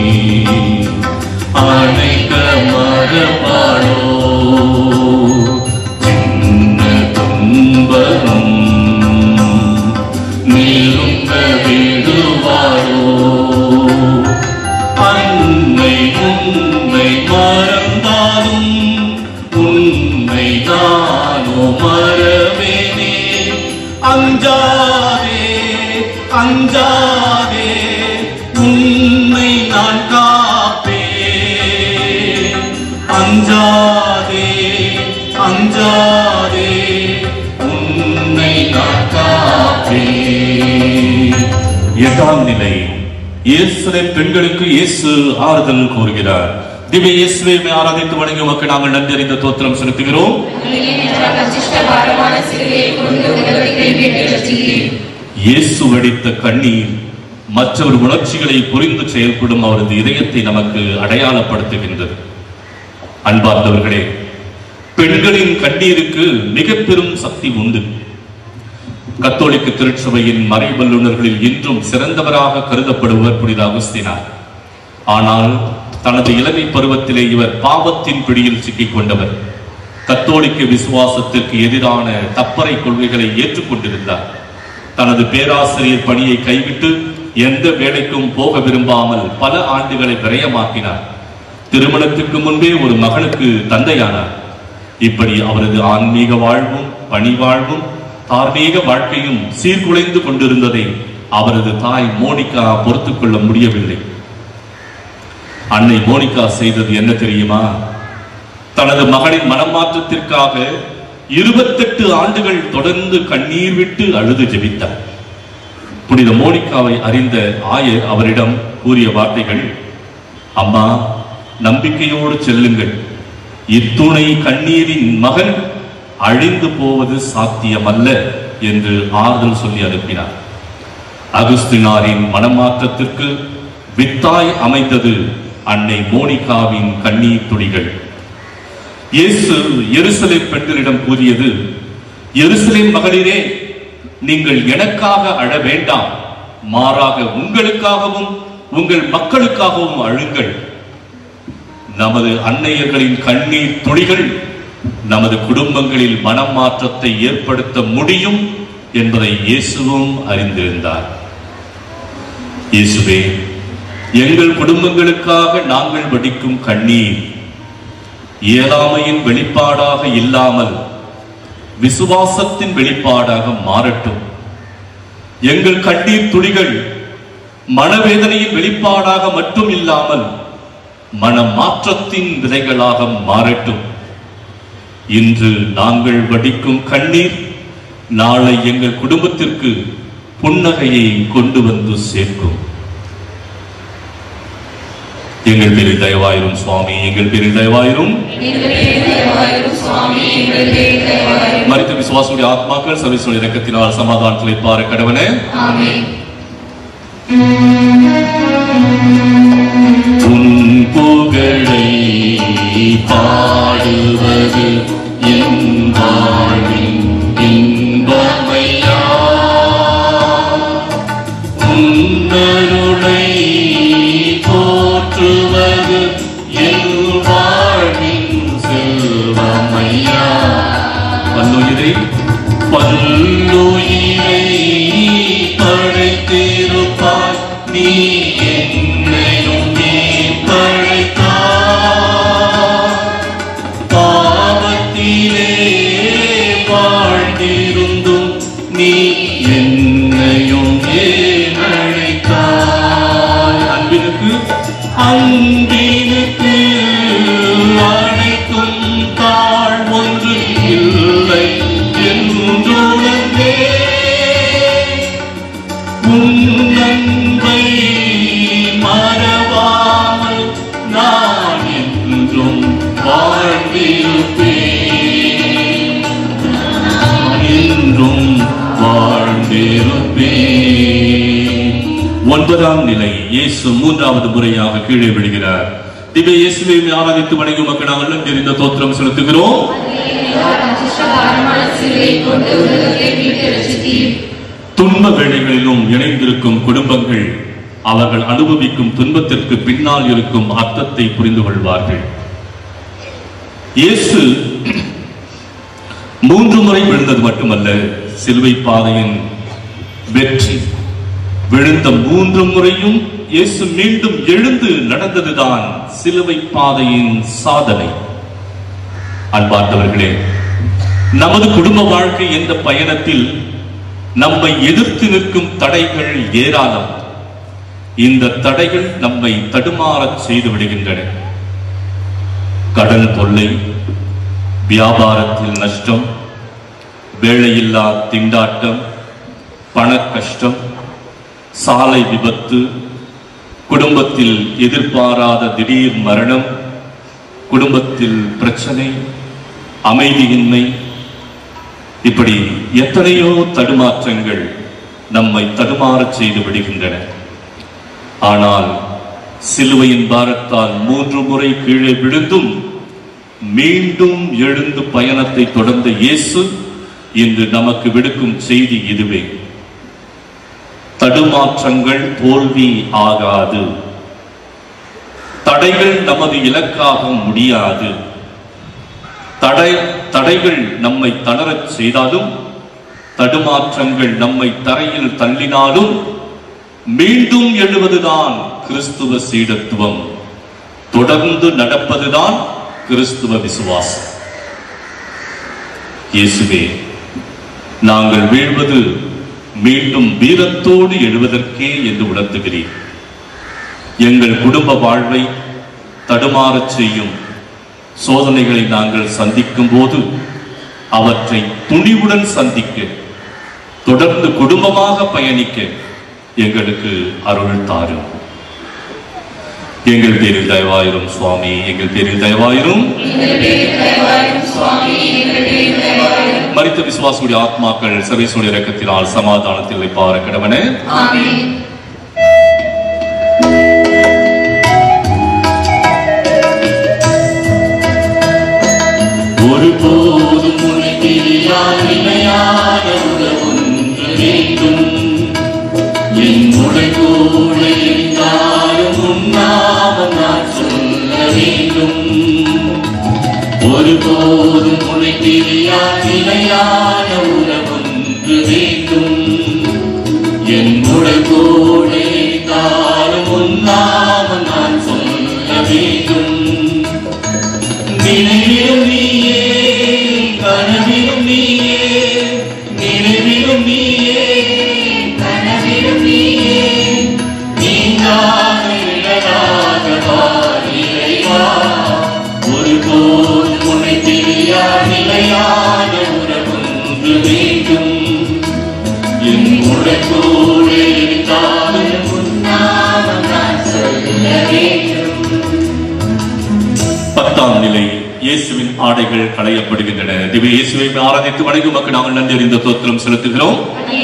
அணைக்க மரபாடோ சின்ன துன்பம் நெருங்க விடுவாரோ அன்னை உன்னை மறந்தாலும் உன்னை நானோ மறவேனே அஞ்சாதே அஞ்சாதே உன்னை நான் காப்பேன் அஞ்சாதே அஞ்சாதே உன்னை நான் காப்பேன் எட்டாம் நிலை இயேசுவின் பெண்களுக்கு இயேசு ஆறுதல் கூறுகிறார் திவ்ய இயேசுவை ஆராதித்து வணங்கி உமக்கு நாங்கள் நன்றி அறிந்த தோத்திரம் செலுத்துகிறோம் ஏனென்றால் அச்சிஷ்ட பாரமான சிலுவையை கொண்டு உலகத்தை மீட்டு ரட்சித்தீர் இயேசு வடித்த கண்ணீர் மற்றவர் உணர்ச்சிகளை புரிந்து செயல்படும் அவரது இதயத்தை நமக்கு அடையாளப்படுத்துகின்றது அன்பார்ந்தவர்களே பெண்களின் கண்ணீருக்கு மிக பெரும் சக்தி உண்டு கத்தோலிக்க திருச்சபையின் மறைவல்லுநர்களில் இன்றும் சிறந்தவராக கருதப்படுவர் புனித அகுஸ்தினார் ஆனால் தனது இளமை பருவத்திலே இவர் பாவத்தின் பிடியில் சிக்கிக் கொண்டவர் கத்தோலிக்க விசுவாசத்திற்கு எதிரான தப்பறை கொள்கைகளை ஏற்றுக்கொண்டிருந்தார் தனது பேராசிரியர் பணியை கைவிட்டு எந்த வேலைக்கும் போக விரும்பாமல் பல ஆண்டுகளை விரயமாக்கினார் திருமணத்துக்கு முன்பே ஒரு மகனுக்கு தந்தையானார் இப்படி அவரது ஆன்மீக வாழ்வும் பணி வாழ்வும் தார்மீக வாழ்க்கையும் சீர்குலைந்து கொண்டிருந்ததை அவரது தாய் மோனிகா பொறுத்துக் கொள்ள முடியவில்லை அன்னை மோனிகா செய்தது என்ன தெரியுமா தனது மகளின் மனமாற்றத்திற்காக இருபத்தெட்டு ஆண்டுகள் தொடர்ந்து கண்ணீர் விட்டு அழுது ஜெபித்தார் புனித மோனிகாவை அறிந்த ஆயர் அவரிடம் கூறிய வார்த்தைகள் அம்மா நம்பிக்கையோடு செல்லுங்கள் இத்துணை கண்ணீரின் மகன் அழிந்து போவது சாத்தியமல்ல என்று ஆறுதல் சொல்லி அனுப்பினார் அகுஸ்தினாரின் மனமாற்றத்திற்கு வித்தாய் அமைந்தது அன்னை மோனிகாவின் கண்ணீர் துளிகள் இயேசு எருசலேம் பெண்களிடம் கூறியது எருசலேம் மகளிரே நீங்கள் எனக்காக அழ வேண்டாம் மாறாக உங்களுக்காகவும் உங்கள் மக்களுக்காகவும் அழுங்கள் நமது அன்னையர்களின் கண்ணீர் துளிகள் நமது குடும்பங்களில் மனமாற்றத்தை ஏற்படுத்த முடியும் என்பதை இயேசுவும் அறிந்திருந்தார் இயேசுவே எங்கள் குடும்பங்களுக்காக நாங்கள் வடிக்கும் கண்ணீர் இயலாமையின் வெளிப்பாடாக இல்லாமல் விசுவாசத்தின் வெளிப்பாடாக மாறட்டும் எங்கள் கண்ணீர் துளிகள் மனவேதனையின் வெளிப்பாடாக மட்டும் இல்லாமல் மன மாற்றத்தின் விதைகளாக மாறட்டும் இன்று நாங்கள் வடிக்கும் கண்ணீர் நாளை எங்கள் குடும்பத்திற்கு புன்னகையை கொண்டு வந்து சேர்க்கும் எங்கள் பேரில் தயவாயிரும் சுவாமி எங்கள் பேரில் தயவாயிரும் மறித்த விசுவாசுடைய ஆத்மாக்கள் சர்வீசுடைய இறக்கத்தினால் சமாதானத்தில் பார கடவனே உன் புகழை பாடுவது என் வாழ்வின் இன்பமையா உன்னருளை போற்றுவது என் வாழ்வின் செல்வமையா பல்லுயிரை பல்லுயிரை படைத்திருப்பாய் நீ என்னையும் நீ படைத்தாய் பாவத்திலே வாழ்ந்திருந்தும் நீ என்னையும் ஏன் அழைத்தாய் அன்பினுக்கு அன்பினுக்கு அனைத்தும் தாழ் ஒன்று இல்லை என்றுணர்ந்தே உன் அன்பை மறவாமல் நான் என்றும் வாழ்ந்திருப்பேன் நான் என்றும் வாழ்ந்திருப்பேன் ஒன்பதாம் நிலை இயேசு மூன்றாவது முறையாக கீழே விழுகிறார் திவ்ய இயேசுவை ஆராதித்து வணங்கும் மக்கள் நாங்கள் தெரிந்த தோத்திரம் செலுத்துகிறோம் துன்ப வேளைகளிலும் இணைந்திருக்கும் குடும்பங்கள் அவர்கள் அனுபவிக்கும் துன்பத்திற்கு பின்னால் இருக்கும் அர்த்தத்தை புரிந்து கொள்வார்கள் இயேசு மூன்று முறை விழுந்தது மட்டுமல்ல சிலுவை பாதையின் வெற்றி விழுந்த மூன்று முறையும் இயேசு மீண்டும் எழுந்து நடந்ததுதான் சிலுவை பாதையின் சாதனை அன்பார்ந்தவர்களே நமது குடும்ப வாழ்க்கை என்ற பயணத்தில் நம்மை எதிர்த்து நிற்கும் தடைகள் ஏராளம் இந்த தடைகள் நம்மை தடுமாறச் செய்து விடுகின்றன கடன் தொல்லை வியாபாரத்தில் நஷ்டம் வேலையில்லா திண்டாட்டம் பண கஷ்டம் சாலை விபத்து குடும்பத்தில் எதிர்பாராத திடீர் மரணம் குடும்பத்தில் பிரச்சனை அமைதியின்மை இப்படி எத்தனையோ தடுமாற்றங்கள் நம்மை தடுமாறச் செய்து விடுகின்றன ஆனால் சிலுவையின் பாரத்தால் மூன்று முறை கீழே விழுந்தும் மீண்டும் எழுந்து பயணத்தை தொடர்ந்த இயேசு இன்று நமக்கு விடுக்கும் செய்தி இதுவே தடுமாற்றங்கள் தோல்வி ஆகாது தடைகள் நமது இலக்காக முடியாது தடை தடைகள் நம்மை தளரச் செய்தாலும் தடுமாற்றங்கள் நம்மை தரையில் தள்ளினாலும் மீண்டும் எழுவதுதான் கிறிஸ்துவ சீடத்துவம் தொடர்ந்து நடப்பதுதான் கிறிஸ்துவ விசுவாசம் இயேசுவே நாங்கள் வீழ்வது மீண்டும் வீரத்தோடு எழுவதற்கே என்று உணர்த்துகிறீர் எங்கள் குடும்ப வாழ்வை தடுமாறச் செய்யும் சோதனைகளை நாங்கள் சந்திக்கும் போது அவற்றை துணிவுடன் சந்திக்க தொடர்ந்து குடும்பமாக பயணிக்க எங்களுக்கு அருள் தாரும் எங்கள் பேரில் தயவாயிரும் சுவாமி எங்கள் பேரில் தயவாயிரும் மரித்த விசுவாசுடைய ஆத்மாக்கள் சர்வீசுடைய இறக்கத்தினால் சமாதானத்தில் வைப்பார கடவனே ஒருபோதும் உன்னை பிரியாத இணையான உறவொன்று வேண்டும் என் உடல் கூட இருந்தாலும் உன்னாமம் நான் சொல்ல வேண்டும் ஒருபோதும் உன்னை பிரியாத இணையான உறவொன்று வேண்டும் என் உடல் கூட இருந்தாலும் உன்னாமம் நான் சொல்ல வேண்டும் நினைவிலும் நீயே கனவிலும் நீயே நினைவிலும் நீயே கனவிலும் நீயே நீங்காத நிழலாக வா இறைவா ஒருபோதும் உன்னை தெரியா நிலையான உறவொன்று வேண்டும் என் உடற்கூடு இருந்தாலும் உன்னாமம் நான் சொல்ல வேண்டும் பத்தாம் நிலை இயேசுவின் ஆடைகள் களையப்படுகின்றன திவ்ய இயேசுவை ஆராதித்து வணங்கும் மக்கள் நாங்கள் நன்றி அறிந்த தோத்திரம் செலுத்துகிறோம்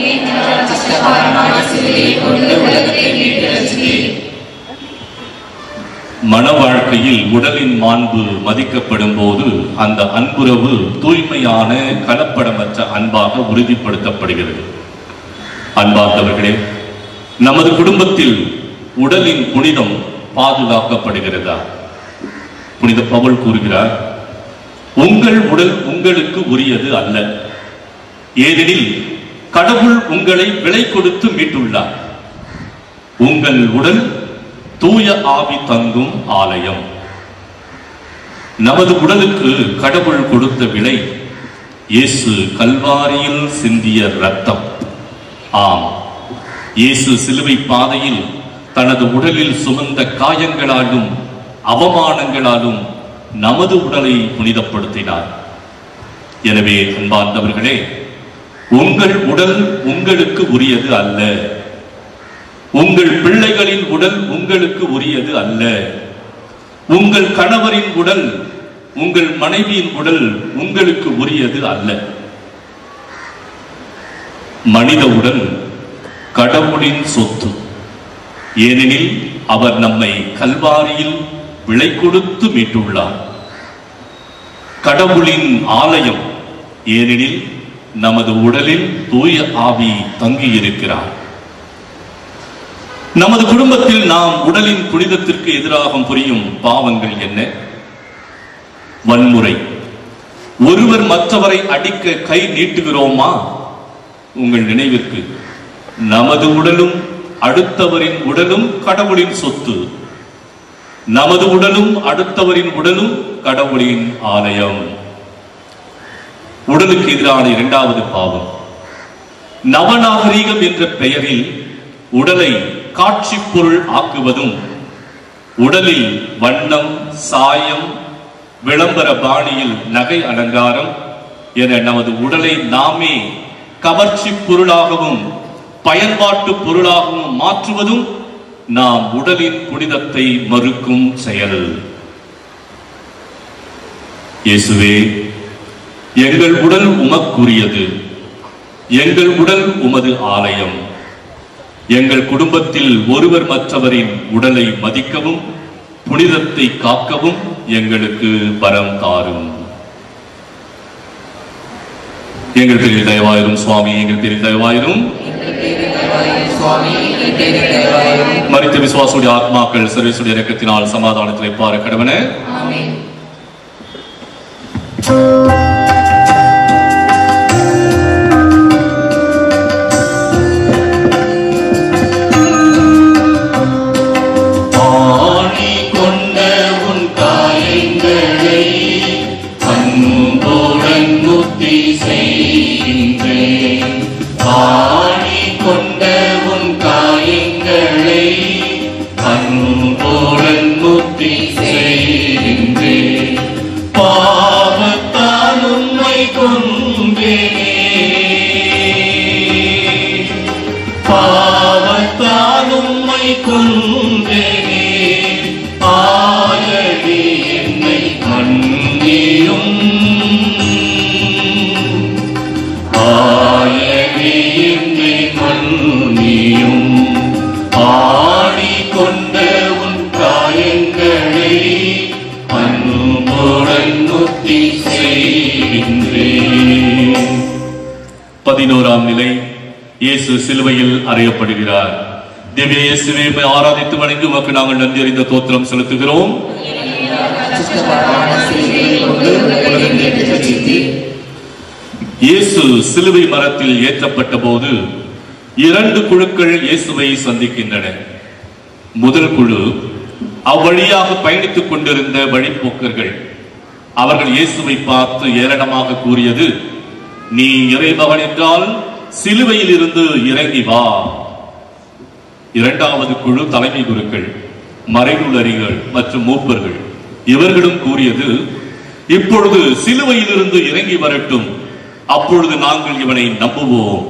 மன வாழ்க்கையில் உடலின் மாண்பு மதிக்கப்படும் போது அந்த அன்புறவு தூய்மையான கலப்படமற்ற அன்பாக உறுதிப்படுத்தப்படுகிறது அன்பார்ந்தவர்களே நமது குடும்பத்தில் உடலின் புனிதம் பாதுகாக்கப்படுகிறதா புனித பவுல் கூறுகிறார் உங்கள் உடல் உங்களுக்கு உரியது அல்ல ஏனெனில் கடவுள் உங்களை விலை கொடுத்து மீட்டுள்ளார் உங்கள் உடல் தூய ஆவி தங்கும் ஆலயம் நமது உடலுக்கு கடவுள் கொடுத்த விலை இயேசு கல்வாரியில் சிந்திய ரத்தம் ஆம் இயேசு சிலுவை பாதையில் தனது உடலில் சுமந்த காயங்களாலும் அவமானங்களாலும் நமது உடலை புனிதப்படுத்தினார் எனவே அன்பார்ந்தவர்களே உங்கள் உடல் உங்களுக்கு உரியது அல்ல உங்கள் பிள்ளைகளின் உடல் உங்களுக்கு உரியது அல்ல உங்கள் கணவரின் உடல் உங்கள் மனைவியின் உடல் உங்களுக்கு உரியது அல்ல மனித உடல் கடவுளின் சொத்து ஏனெனில் அவர் நம்மை கல்வாரியில் விலை கொடுத்து மீட்டுள்ளார் கடவுளின் ஆலயம் ஏனெனில் நமது உடலில் தூய ஆவி தங்கியிருக்கிறார் நமது குடும்பத்தில் நாம் உடலின் புனிதத்திற்கு எதிராக புரியும் பாவங்கள் என்ன வன்முறை ஒருவர் மற்றவரை அடிக்க கை நீட்டுகிறோமா உங்கள் நினைவிற்கு நமது உடலும் அடுத்தவரின் உடலும் கடவுளின் சொத்து நமது உடலும் அடுத்தவரின் உடலும் கடவுளின் ஆலயம் உடலுக்கு எதிரான இரண்டாவது பாவம் நவநாகரீகம் என்ற பெயரில் உடலை காட்சி பொருள் ஆக்குவதும் உடலில் வண்ணம் சாயம் விளம்பர பாணியில் நகை அலங்காரம் என நமது உடலை நாமே கவர்ச்சி பொருளாகவும் பயன்பாட்டு பொருளாகவும் மாற்றுவதும் நாம் உடலின் புனிதத்தை மறுக்கும் செயல் இயேசுவே எங்கள் உடல் உமக்குரியது எங்கள் உடல் உமது ஆலயம் எங்கள் குடும்பத்தில் ஒருவர் மற்றவரின் உடலை மதிக்கவும் புனிதத்தை காக்கவும் எங்களுக்கு வரம் தாரும் எங்கள் பேரில் தயவாயிரும் சுவாமி எங்கள் பேரில் தயவாயிரும் மரித்த விசுவாசுடைய ஆத்மாக்கள் சர்வீசுடைய இறக்கத்தினால் சமாதானத்தில் பார கடவன ஆணி கொண்ட உன் காயங்களை அன்புடன் முத்தி செய்கின்றேன் பதினோராம் நிலை இயேசு சிலுவையில் அறையப்படுகிறார் திவ்ய இயேசுவை உம்மை ஆராதித்து வணங்கி உமக்கு நாங்கள் நன்றி அறிந்த தோத்திரம் செலுத்துகிறோம் இயேசு சிலுவை மரத்தில் ஏற்றப்பட்ட போது இரண்டு குழுக்கள் இயேசுவை சந்திக்கின்றன முதல் குழு அவ்வழியாக பயணித்துக் கொண்டிருந்த வழிப்போக்கர்கள் அவர்கள் இயேசுவை பார்த்து ஏளனமாக கூறியது நீ இறைமகன் என்றால் சிலுவையில் இருந்து இறங்கி வா இரண்டாவது குழு தலைமை குருக்கள் மறைநூலறிகள் மற்றும் மூப்பர்கள் இவர்களும் கூறியது இப்பொழுது சிலுவையில் இருந்து இறங்கி வரட்டும் அப்பொழுது நாங்கள் இவனை நம்புவோம்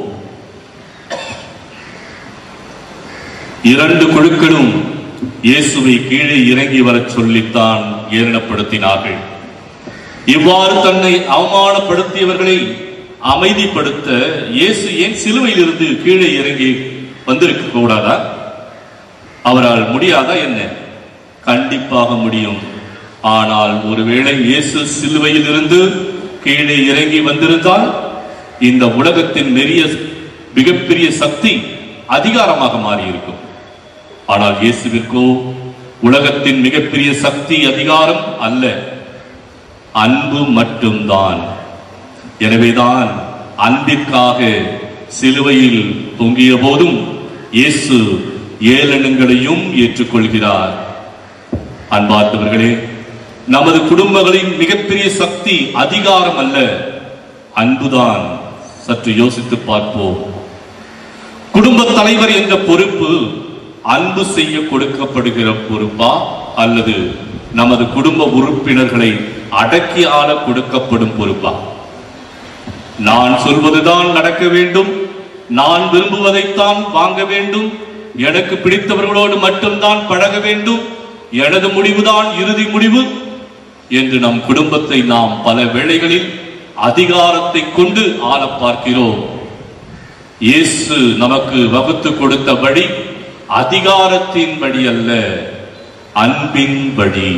இரண்டு குழுக்களும் இயேசுவை கீழே இறங்கி வரச் சொல்லித்தான் ஏளனப்படுத்தினார்கள் இவ்வாறு தன்னை அவமானப்படுத்தியவர்களை அமைதிப்படுத்த இயேசு ஏன் சிலுவையில் இருந்து கீழே இறங்கி வந்திருக்க கூடாதா அவரால் முடியாதா என்ன கண்டிப்பாக முடியும் ஆனால் ஒருவேளை இயேசு சிலுவையில் இருந்து கீழே இறங்கி வந்திருந்தால் இந்த உலகத்தின் மெரிய மிகப்பெரிய சக்தி அதிகாரமாக மாறியிருக்கும் ஆனால் இயேசுவிற்கோ உலகத்தின் மிகப்பெரிய சக்தி அதிகாரம் அல்ல அன்பு மட்டும்தான் எனவேதான் அன்பிற்காக சிலுவையில் தொங்கிய போதும் இயேசு ஏளனங்களையும் ஏற்றுக்கொள்கிறார் அன்பார்ந்தவர்களே நமது குடும்பங்களின் மிகப்பெரிய சக்தி அதிகாரம் அல்ல அன்புதான் சற்று யோசித்து பார்ப்போம் குடும்ப தலைவர் என்ற பொறுப்பு அன்பு செய்ய கொடுக்கப்படுகிற பொறுப்பா அல்லது நமது குடும்ப உறுப்பினர்களை அடக்கி ஆள கொடுக்கப்படும் பொறுப்பா நான் சொல்வதுதான் நடக்க வேண்டும் நான் விரும்புவதைத்தான் வாங்க வேண்டும் எனக்கு பிடித்தவர்களோடு மட்டும்தான் பழக வேண்டும் எனது முடிவுதான் இறுதி முடிவு என்று நம் குடும்பத்தை நாம் பல வேளைகளில் அதிகாரத்தை கொண்டு ஆள பார்க்கிறோம் இயேசு நமக்கு வகுத்து கொடுத்த வழி அதிகாரத்தின் வழி அல்ல அன்பின் வழி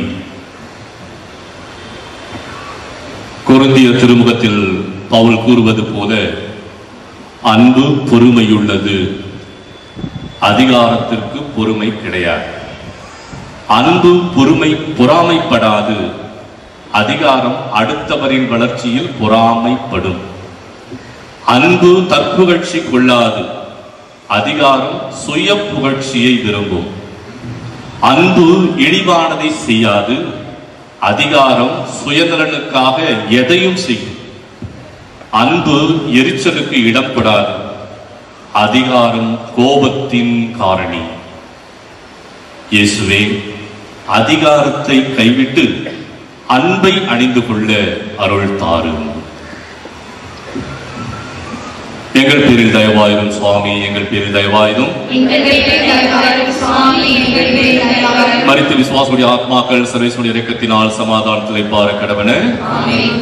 குருந்திய திருமுகத்தில் பவுல் கூறுவது போல அன்பு பொறுமையுள்ளது அதிகாரத்திற்கு பொறுமை கிடையாது அன்பு பொறுமை பொறாமைப்படாது அதிகாரம் அடுத்தவரின் வளர்ச்சியில் பொறாமைப்படும் அன்பு தற்புகழ்ச்சி கொள்ளாது அதிகாரம் சுய புகழ்ச்சியை விரும்பும் அன்பு இழிவானதை செய்யாது அதிகாரம் சுயநலனுக்காக எதையும் செய்யும் அன்பு எரிச்சலுக்கு இடம் கொடாது அதிகாரம் கோபத்தின் காரணி இயேசுவே அதிகாரத்தை கைவிட்டு அன்பை அணிந்து கொள்ள அருள் தாரும் எங்கள் பேரில் தயவாயிரும் சுவாமி எங்கள் பேரில் தயவாயிரும் எங்கள் பேரில் தயவாயிரும் சுவாமி எங்கள் பேரில் தயவாயிரும் மறித்து விசுவாசுடைய ஆத்மாக்கள் சர்வேசுடைய இறக்கத்தினால் சமாதானத்தில் பார கடவன ஆமென்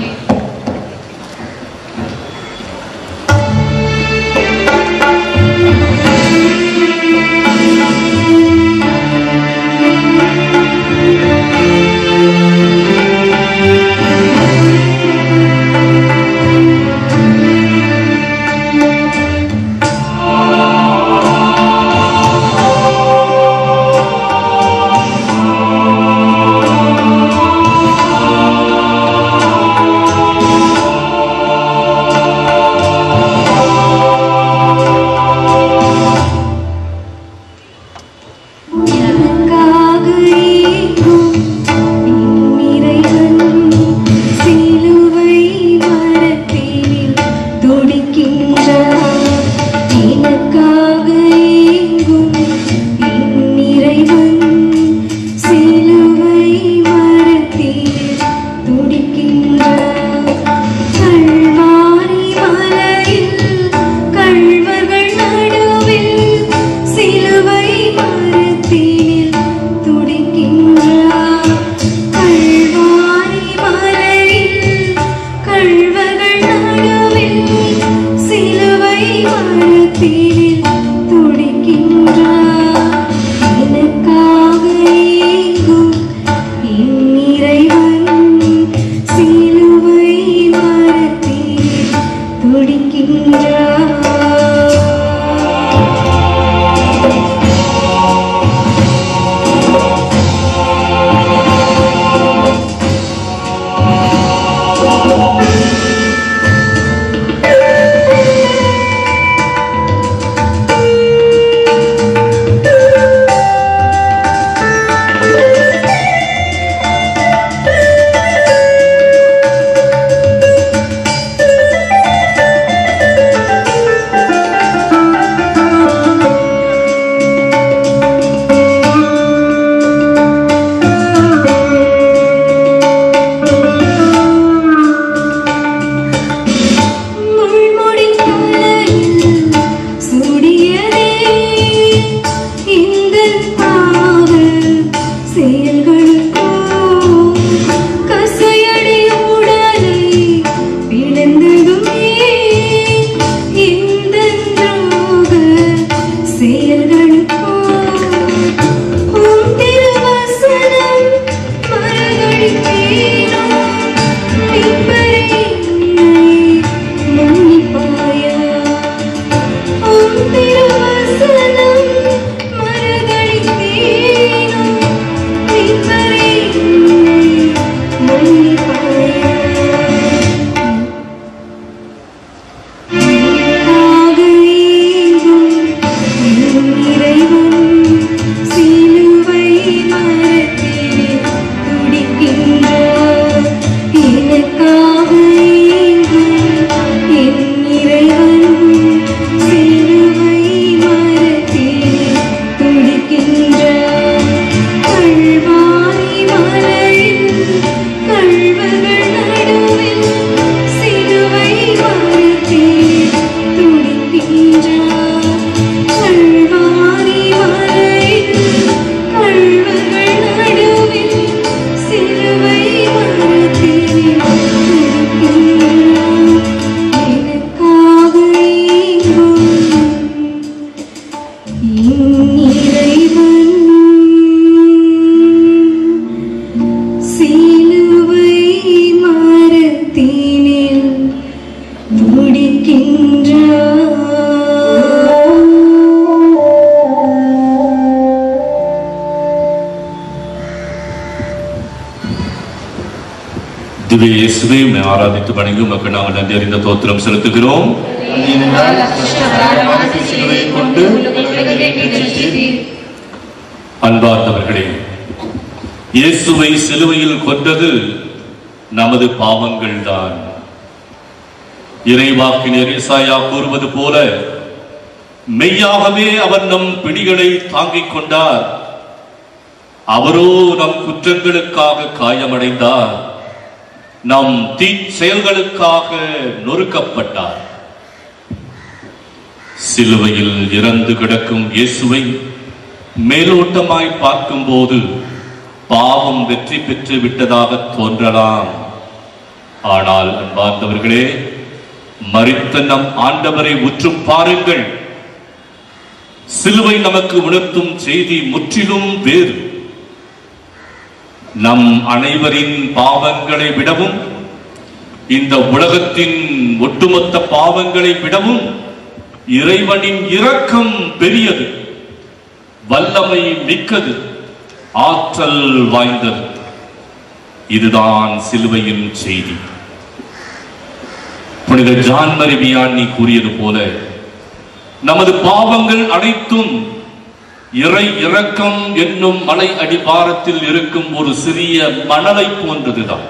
எனக்காக ஏங்கும் இறைவன் சிலுவை மரத்தினில் துடிக்கின்றார். எனக்காக ஏங்கும் இறைவன் சிலுவை மரத்தினில் துடிக்கின்றார். கல்வாரி மலையில் கள்வர்கள் நடுவில் சிலுவை மரத்தினில் துடிக்கின்றார். கல்வாரி மலையில் கள்வர்கள் நடுவில் சிலுவை மரத்தினில் துடிக்கின்றார். எனக்காக ஏங்கும் என் இறைவன் சிலுவை மரத்தினில் துடிக்கின்றார் திவ்ய இயேசுவை உம்மை ஆராதித்து வணங்கி உமக்கு நாங்கள் நன்றி அறிந்த தோத்திரம் செலுத்துகிறோம் ஏனென்றால் கிருஷ்ண பாரமான சிலுவையை கொண்டு உலகத்தை ரட்சித்தீர் அன்பார்ந்தவர்களே இயேசுவை சிலுவையில் கொன்றது நமது பாவங்கள் தான் இறைவாக்கினர் இசாயா கூறுவது போல மெய்யாகவே அவர் நம் பிடிகளை தாங்கிக் கொண்டார் அவரோ நம் குற்றங்களுக்காக காயமடைந்தார் நம் தீ செயல்களுக்காக நொறுக்கப்பட்டார் சிலுவையில் இறந்து கிடக்கும் இயேசுவை மேலோட்டமாய் பார்க்கும்போது பாவம் வெற்றி பெற்று விட்டதாக தோன்றலாம் ஆனால் அன்பார்ந்தவர்களே மரித்த நம் ஆண்டவரை உற்று பாருங்கள் சிலுவை நமக்கு உணர்த்தும் செய்தி முற்றிலும் வேறு நம் அனைவரின் பாவங்களை விடவும் இந்த உலகத்தின் ஒட்டுமொத்த பாவங்களை விடவும் இறைவனின் இரக்கம் பெரியது வல்லமை மிக்கது ஆற்றல் வாய்ந்தது இதுதான் சிலுவையின் செய்தி புனித ஜான் மரிபியானி கூறியது போல நமது பாவங்கள் அனைத்தும் இறை இரக்கம் என்னும் மலை அடிவாரத்தில் இருக்கும் ஒரு சிறிய மணலை போன்றதுதான்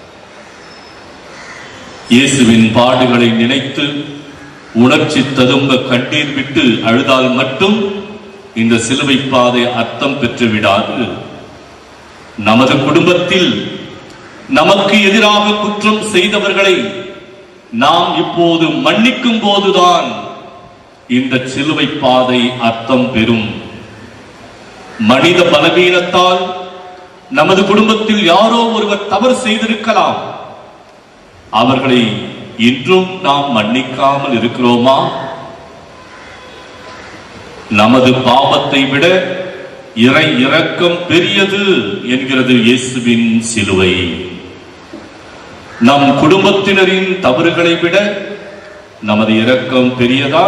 இயேசுவின் பாடுகளை நினைத்து உணர்ச்சி ததும்ப கண்ணீர் விட்டு அழுதால் மட்டும் இந்த சிலுவை பாதை அர்த்தம் பெற்று விடாது நமது குடும்பத்தில் நமக்கு எதிராக குற்றம் செய்தவர்களை நாம் இப்போது மன்னிக்கும் போதுதான் இந்த சிலுவை பாதை அர்த்தம் பெறும் மனித பலவீனத்தால் நமது குடும்பத்தில் யாரோ ஒருவர் தவறு செய்திருக்கலாம் அவர்களை இன்றும் நாம் மன்னிக்காமல் இருக்கிறோமா நமது பாவத்தை விட இறை இரக்கம் பெரியது என்கிறது இயேசுவின் சிலுவை நம் குடும்பத்தினரின் தவறுகளை விட நமது இரக்கம் பெரியதா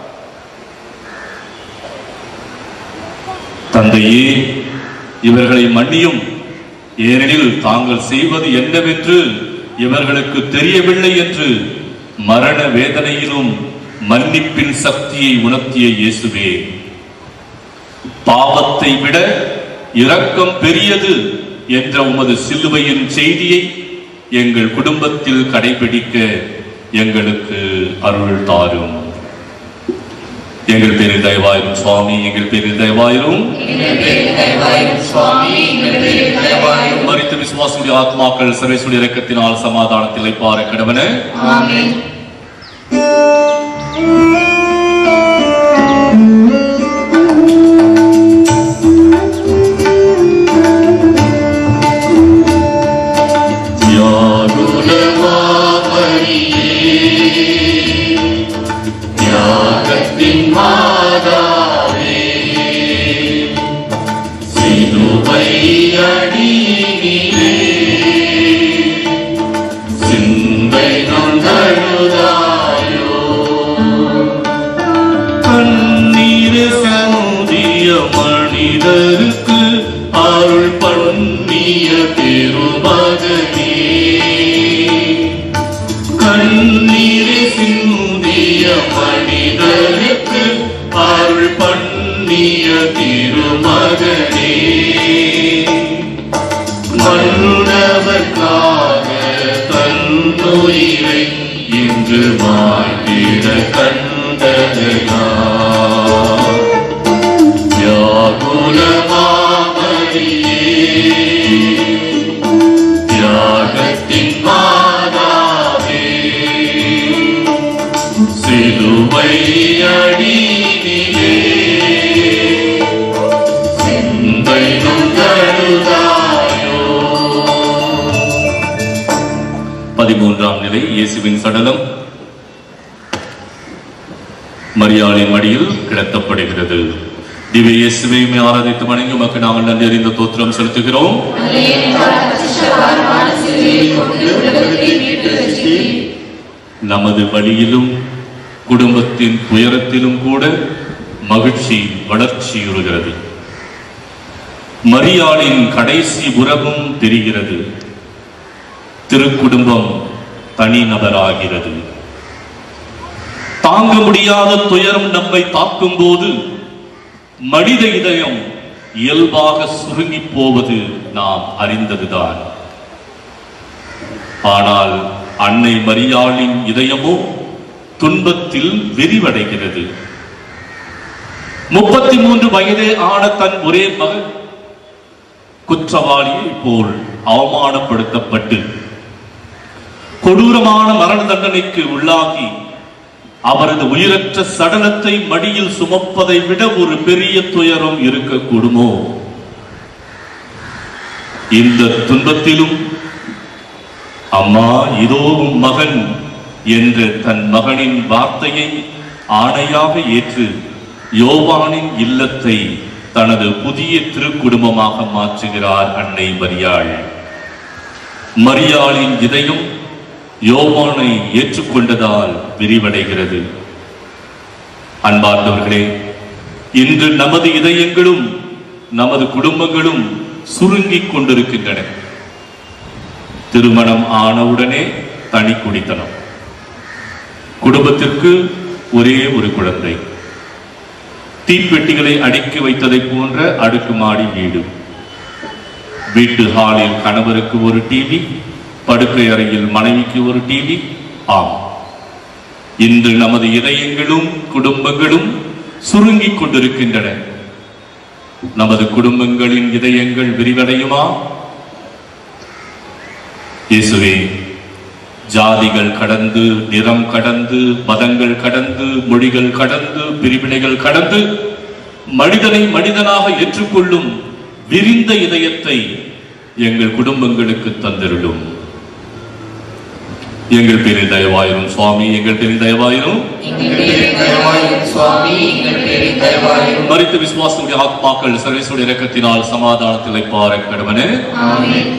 தந்தையே இவர்களை மன்னியும் ஏனெனில் தாங்கள் செய்வது என்னவென்று இவர்களுக்கு தெரியவில்லை என்று மரண வேதனையிலும் மன்னிப்பின் சக்தியை உணர்த்திய இயேசுவே பாவத்தை விட இரக்கம் பெரியது என்ற உமது சிலுவையின் செய்தியை எங்கள் குடும்பத்தில் கடைபிடிக்க எங்களுக்கு அருள் தாரும் எங்கள் பேரில் தயவாயிரும் சுவாமி எங்கள் பேரில் தயவாயிரும் எங்கள் பேரில் தயவாயிரும் சுவாமி எங்கள் பேரில் தயவாயிரும் மறித்த விசுவாசுடைய ஆத்மாக்கள் சர்வேசுடைய இரக்கத்தினால் சமாதானத்தில் பார கடவன ஆமென் தியாகத்தின் மாதாவே சிலுவை அடியிலே சிந்தை நொந்தழுதாயோ கண்ணீர் சமுதிய மனிதருக்கு அருள் பண்ணிய திருமகனே கண்ணீரை சிந்திய மனிதருக்கு அருள் பண்ணிய திருமகனே மன்னவர்க்காக தன்னுயிரை இன்று வாழ்ந்திட கண்டதையா வியாகுலமாமரியே தியாகத்தின் மாதாவே சிலுவை அடியிலே சிந்தை நொந்தழுதாயோ பதிமூன்றாம் நிலை இயேசுவின் சடலம் மரியாளின் மடியில் கிடத்தப்படுகிறது திவ்ய இயேசுவையுமே ஆராதித்து வணங்கி உமக்கு நாங்கள் நன்றி அறிந்த தோத்திரம் செலுத்துகிறோம் ஏனென்றால் கிருஷ்ண பாரமான சிலுவையை கொண்டு உலகத்தை மீட்டு ரட்சித்தீர் நமது வழியிலும் குடும்பத்தின் துயரத்திலும் கூட மகிழ்ச்சி வளர்ச்சியுறுகிறது மரியாளின் கடைசி உறவும் தெரிகிறது திருக்குடும்பம் தனிநபராகிறது தாங்க முடியாத துயரம் நம்மை தாக்கும் போது மனித இதயம் இயல்பாக சுருங்கி போவது நாம் அறிந்ததுதான் ஆனால் அன்னை மரியாளின் இதயமோ துன்பத்தில் விரிவடைகிறது முப்பத்தி மூன்று வயதே ஆன தன் ஒரே மகன் குற்றவாளியை போல் அவமானப்படுத்தப்பட்டு கொடூரமான மரண தண்டனைக்கு உள்ளாகி அவரது உயிரற்ற சடலத்தை மடியில் சுமப்பதை விட ஒரு பெரிய துயரம் இருக்கக்கூடுமோ இந்த துன்பத்திலும் அம்மா இதோ உம் மகன் என்று தன் மகனின் வார்த்தையை ஆணையாக ஏற்று யோவானின் இல்லத்தை தனது புதிய திருக்குடும்பமாக மாற்றுகிறார் அன்னை மரியாள் மரியாளின் இதயம் யோவானை ஏற்றுக்கொண்டதால் விரிவடைகிறது அன்பார்ந்தவர்களே இன்று நமது இதயங்களும் நமது குடும்பங்களும் சுருங்கிக் கொண்டிருக்கின்றன திருமணம் ஆனவுடனே தனி குடித்தனம் குடும்பத்திற்கு ஒரே ஒரு குழந்தை தீப்பெட்டிகளை அடுக்கி வைத்ததை போன்ற அடுக்குமாடி வீடு வீட்டு ஹாலில் கணவருக்கு ஒரு டிவி படுக்கை அறையில் மனைவிக்கு ஒரு டிவி ஆம் இன்று நமது இதயங்களும் குடும்பங்களும் சுருங்கிக் கொண்டிருக்கின்றன நமது குடும்பங்களின் இதயங்கள் விரிவடையுமா இயேசுவே ஜாதிகள் கடந்து நிறம் கடந்து மதங்கள் கடந்து மொழிகள் கடந்து பிரிவினைகள் கடந்து மனிதனை மனிதனாக ஏற்றுக்கொள்ளும் விரிந்த இதயத்தை எங்கள் குடும்பங்களுக்கு தந்திருடும் எங்கள் பேரில் தயவாயிரும் சுவாமி எங்கள் பேரில் தயவாயிரும் எங்கள் பேரில் தயவாயிரும் சுவாமி எங்கள் பேரில் தயவாயிரும் மறித்த விசுவாசனுடைய ஆத்மாக்கள் சர்வேசுடைய இரக்கத்தினால் சமாதானத்தில் பார கடவனே ஆமென்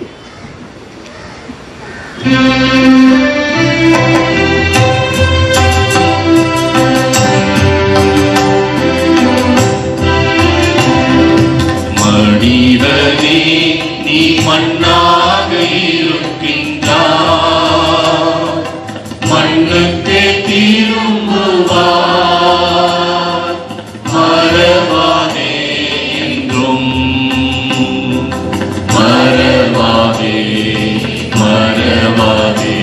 மனிதனே நீ மண்ணாக இருக்கின்றாய் மண்ணுக்கு திரும்புவாய் மறவாதே என்றும் மறவாதே மறவாதே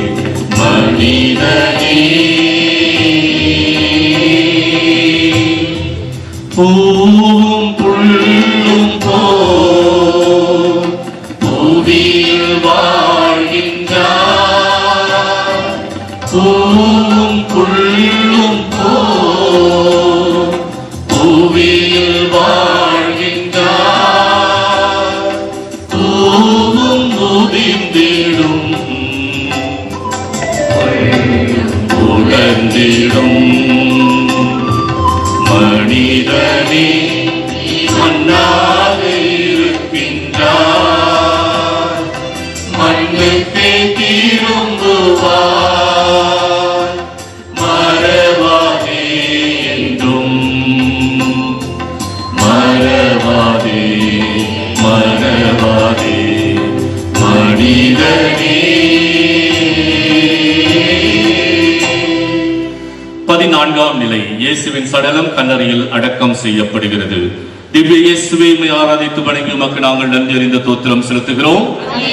மனிதனே பூவும் புல்லும் போல் பூவியில் வாழ்கின்றார் பூவும் புல்லும் போல் பூவியில் வாழ்கின்றார் பூவும் உதிர்ந்திடும் உடர்ந்திடும் மனிதனே நீ மண்ணாக இருக்கின்றாய் மண்ணுக்கு திரும்புவாய் மறவாதே என்றும் மறவாதே மறவாதே மனிதனே பதினான்காம் நிலை இயேசுவின் சடலம் கல்லறையில் அடக்கம் செய்யப்படுகிறது திவ்ய இயேசுவை உம்மை ஆராதித்து வணங்கி உமக்கு நாங்கள் நன்றி அறிந்த தோத்திரம் செலுத்துகிறோம்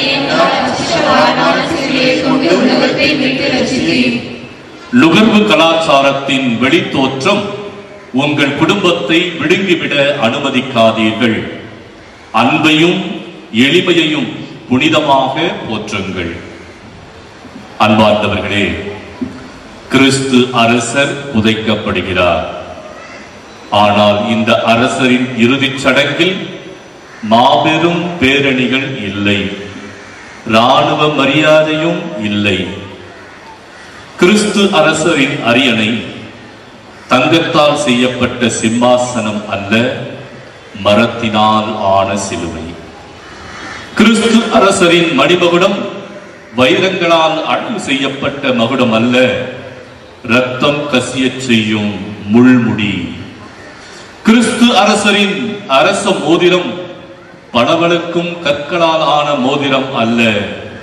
கொண்டு உலகத்தை மீட்டு ரசித்தீர் நுகர்வு கலாச்சாரத்தின் வெளித்தோற்றம் உங்கள் குடும்பத்தை விழுங்கிவிட அனுமதிக்காதீர்கள் அன்பையும் எளிமையையும் புனிதமாக போற்றுங்கள் அன்பார்ந்தவர்களே கிறிஸ்து அரசர் புதைக்கப்படுகிறார் ஆனால் இந்த அரசரின் இறுதிச் சடங்கில் மாபெரும் பேரணிகள் இல்லை ராணுவ மரியாதையும் இல்லை கிறிஸ்து அரசரின் அரியணை தங்கத்தால் செய்யப்பட்ட சிம்மாசனம் அல்ல மரத்தினால் ஆன சிலுவை கிறிஸ்து அரசரின் மணிமகுடம் வைரங்களால் அழகு செய்யப்பட்ட மகுடம் அல்ல ரத்தம் கசியச் செய்யும் முள்முடி கிறிஸ்து அரசரின் அரச மோதிரம் பணவனுக்கும் கற்களால் ஆன மோதிரம் அல்ல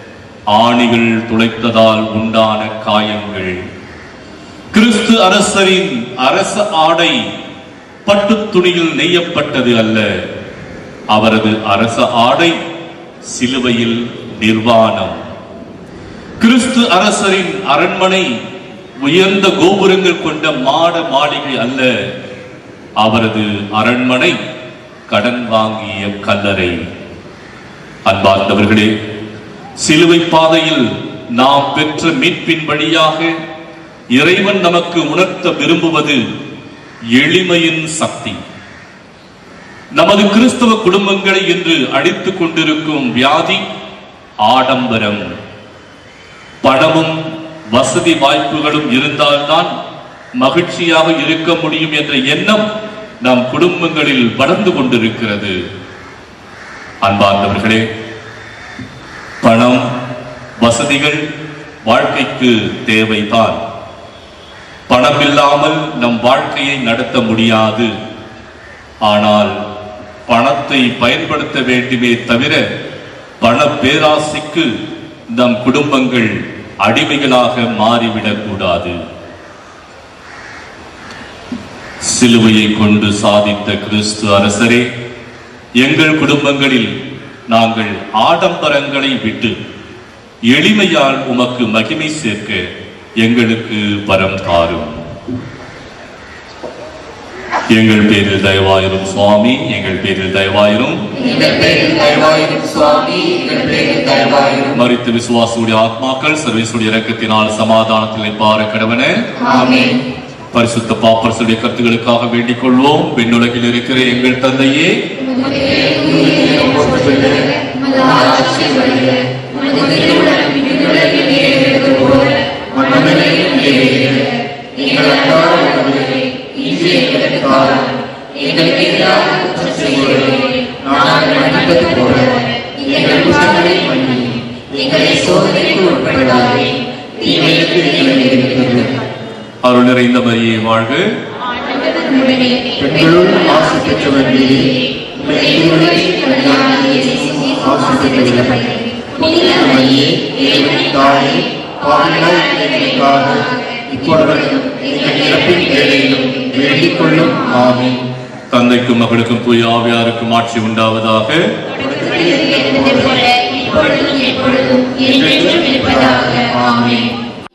ஆணிகள் துளைத்ததால் உண்டான காயங்கள் கிறிஸ்து அரசரின் அரச ஆடை பட்டுத் துணியில் நெய்யப்பட்டது அல்ல அவரது அரச ஆடை சிலுவையில் நிர்வாணம் கிறிஸ்து அரசரின் அரண்மனை உயர்ந்த கோபுரங்கள் கொண்ட மாட மாளிகை அல்ல அவரது அரண்மனை கடன் வாங்கிய கல்லறை அன்பார்ந்தவர்களே சிலுவை பாதையில் நாம் பெற்ற மீட்பின் வழியாக இறைவன் நமக்கு உணர்த்த விரும்புவது எளிமையின் சக்தி நமது கிறிஸ்தவ குடும்பங்களை இன்று அடித்துக் கொண்டிருக்கும் வியாதி ஆடம்பரம் பணமும் வசதி வாய்ப்புகளும் இருந்தால்தான் மகிழ்ச்சியாக இருக்க முடியும் என்ற எண்ணம் நம் குடும்பங்களில் வளர்ந்து கொண்டிருக்கிறது அன்பார்ந்தவர்களே பணம் வசதிகள் வாழ்க்கைக்கு தேவைதான் பணம் இல்லாமல் நம் வாழ்க்கையை நடத்த முடியாது ஆனால் பணத்தை பயன்படுத்த வேண்டுமே தவிர பண பேராசைக்கு நம் குடும்பங்கள் அடிமைகளாக மாறிவிடக் கூடாது சிலுவையை கொண்டு சாதித்த கிறிஸ்து அரசரே எங்கள் குடும்பங்களில் நாங்கள் ஆடம்பரங்களை விட்டு எளிமையால் உமக்கு மகிமை சேர்க்க எங்களுக்கு வரம் தாரும் எங்கள் பேரில் தயவாயிரும் சுவாமி எங்கள் பேரில் தயவாயிரும் எங்கள் பேரில் தயவாயிரும் சுவாமி எங்கள் பேரில் தயவாயிரும் மறித்த விசுவாசுடைய ஆத்மாக்கள் சர்வேசுடைய இரக்கத்தினால் சமாதானத்தில் பார கடவன ஆமென் பரிசுத்த பாப்பரசுடைய கருத்துகளுக்காக வேண்டிக் கொள்வோம் பெண்ணுலகில் இருக்கிற எங்கள் தந்தையே ஆட்சி வருக உமது திருவுளம் விண்ணுலகில் நிறைவேறுவது போல மண்ணுலகில் நிறைவேறுக எங்கள் அன்றாட உணவுகளை இன்று எங்களுக்கு தாரும் எங்களுக்கு எதிராக குற்றம் செய்கிறவர்களை நாங்கள் மன்னிப்பது போல எங்கள் குற்றங்களை மன்னியும் எங்களை சோதனைக்கு உட்படுத்தாதே தீமைக்கு எங்களை விடுவித்தருளும் அருள் நிறைந்த மரியே வாழ்க உடனே பெண்களுள் ஆசி பெற்றவர் நீரே உம்முடைய திருவடியின் கல்யாணி இயேசுவே ஆசீர்வதிக்கப்பட்டவரே. புனித மரியே, தேவனின் தாயே, பாவிகளாய் எங்களுக்காக இப்பொழுதும் எங்கள் இறப்பின் வேளையிலும் வேண்டிக் கொள்ளும் ஆமென் தந்தைக்கும் மகளுக்கும் தூய ஆவியாருக்கும் ஆட்சி உண்டாவதாக தொடக்கத்தில் இருந்தது போல இப்பொழுதும் எப்பொழுதும் என்றென்றும் இருப்பதாக ஆமென்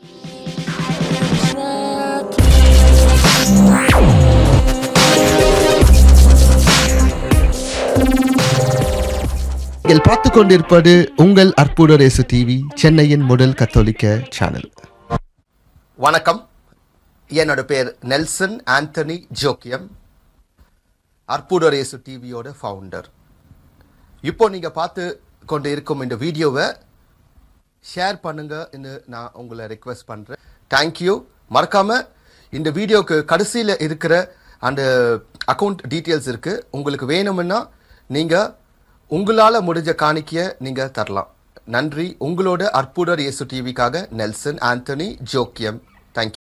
நீங்கள் பார்த்து கொண்டிருப்பது உங்கள் அற்புத ரேசு டிவி சென்னையின் முதல் கத்தோலிக்க சேனல் வணக்கம் என்னோட பேர் நெல்சன் ஆண்டனி ஜோக்கியம் அற்புதரேசு டிவியோட ஃபவுண்டர் இப்போ நீங்கள் பார்த்து கொண்டு இருக்கும் இந்த வீடியோவை ஷேர் பண்ணுங்கன்னு நான் உங்களை ரெக்வெஸ்ட் பண்ணுறேன் தேங்க்யூ மறக்காம இந்த வீடியோக்கு கடைசியில் இருக்கிற அந்த அக்கௌண்ட் டீட்டெயில்ஸ் இருக்குது உங்களுக்கு வேணும்னா நீங்கள் உங்களால் முடிஞ்ச காணிக்கையை நீங்கள் தரலாம் நன்றி உங்களோட அற்புதர் இயேசு டிவிக்காக நெல்சன் ஆண்டனி ஜோக்கியம் தேங்க்யூ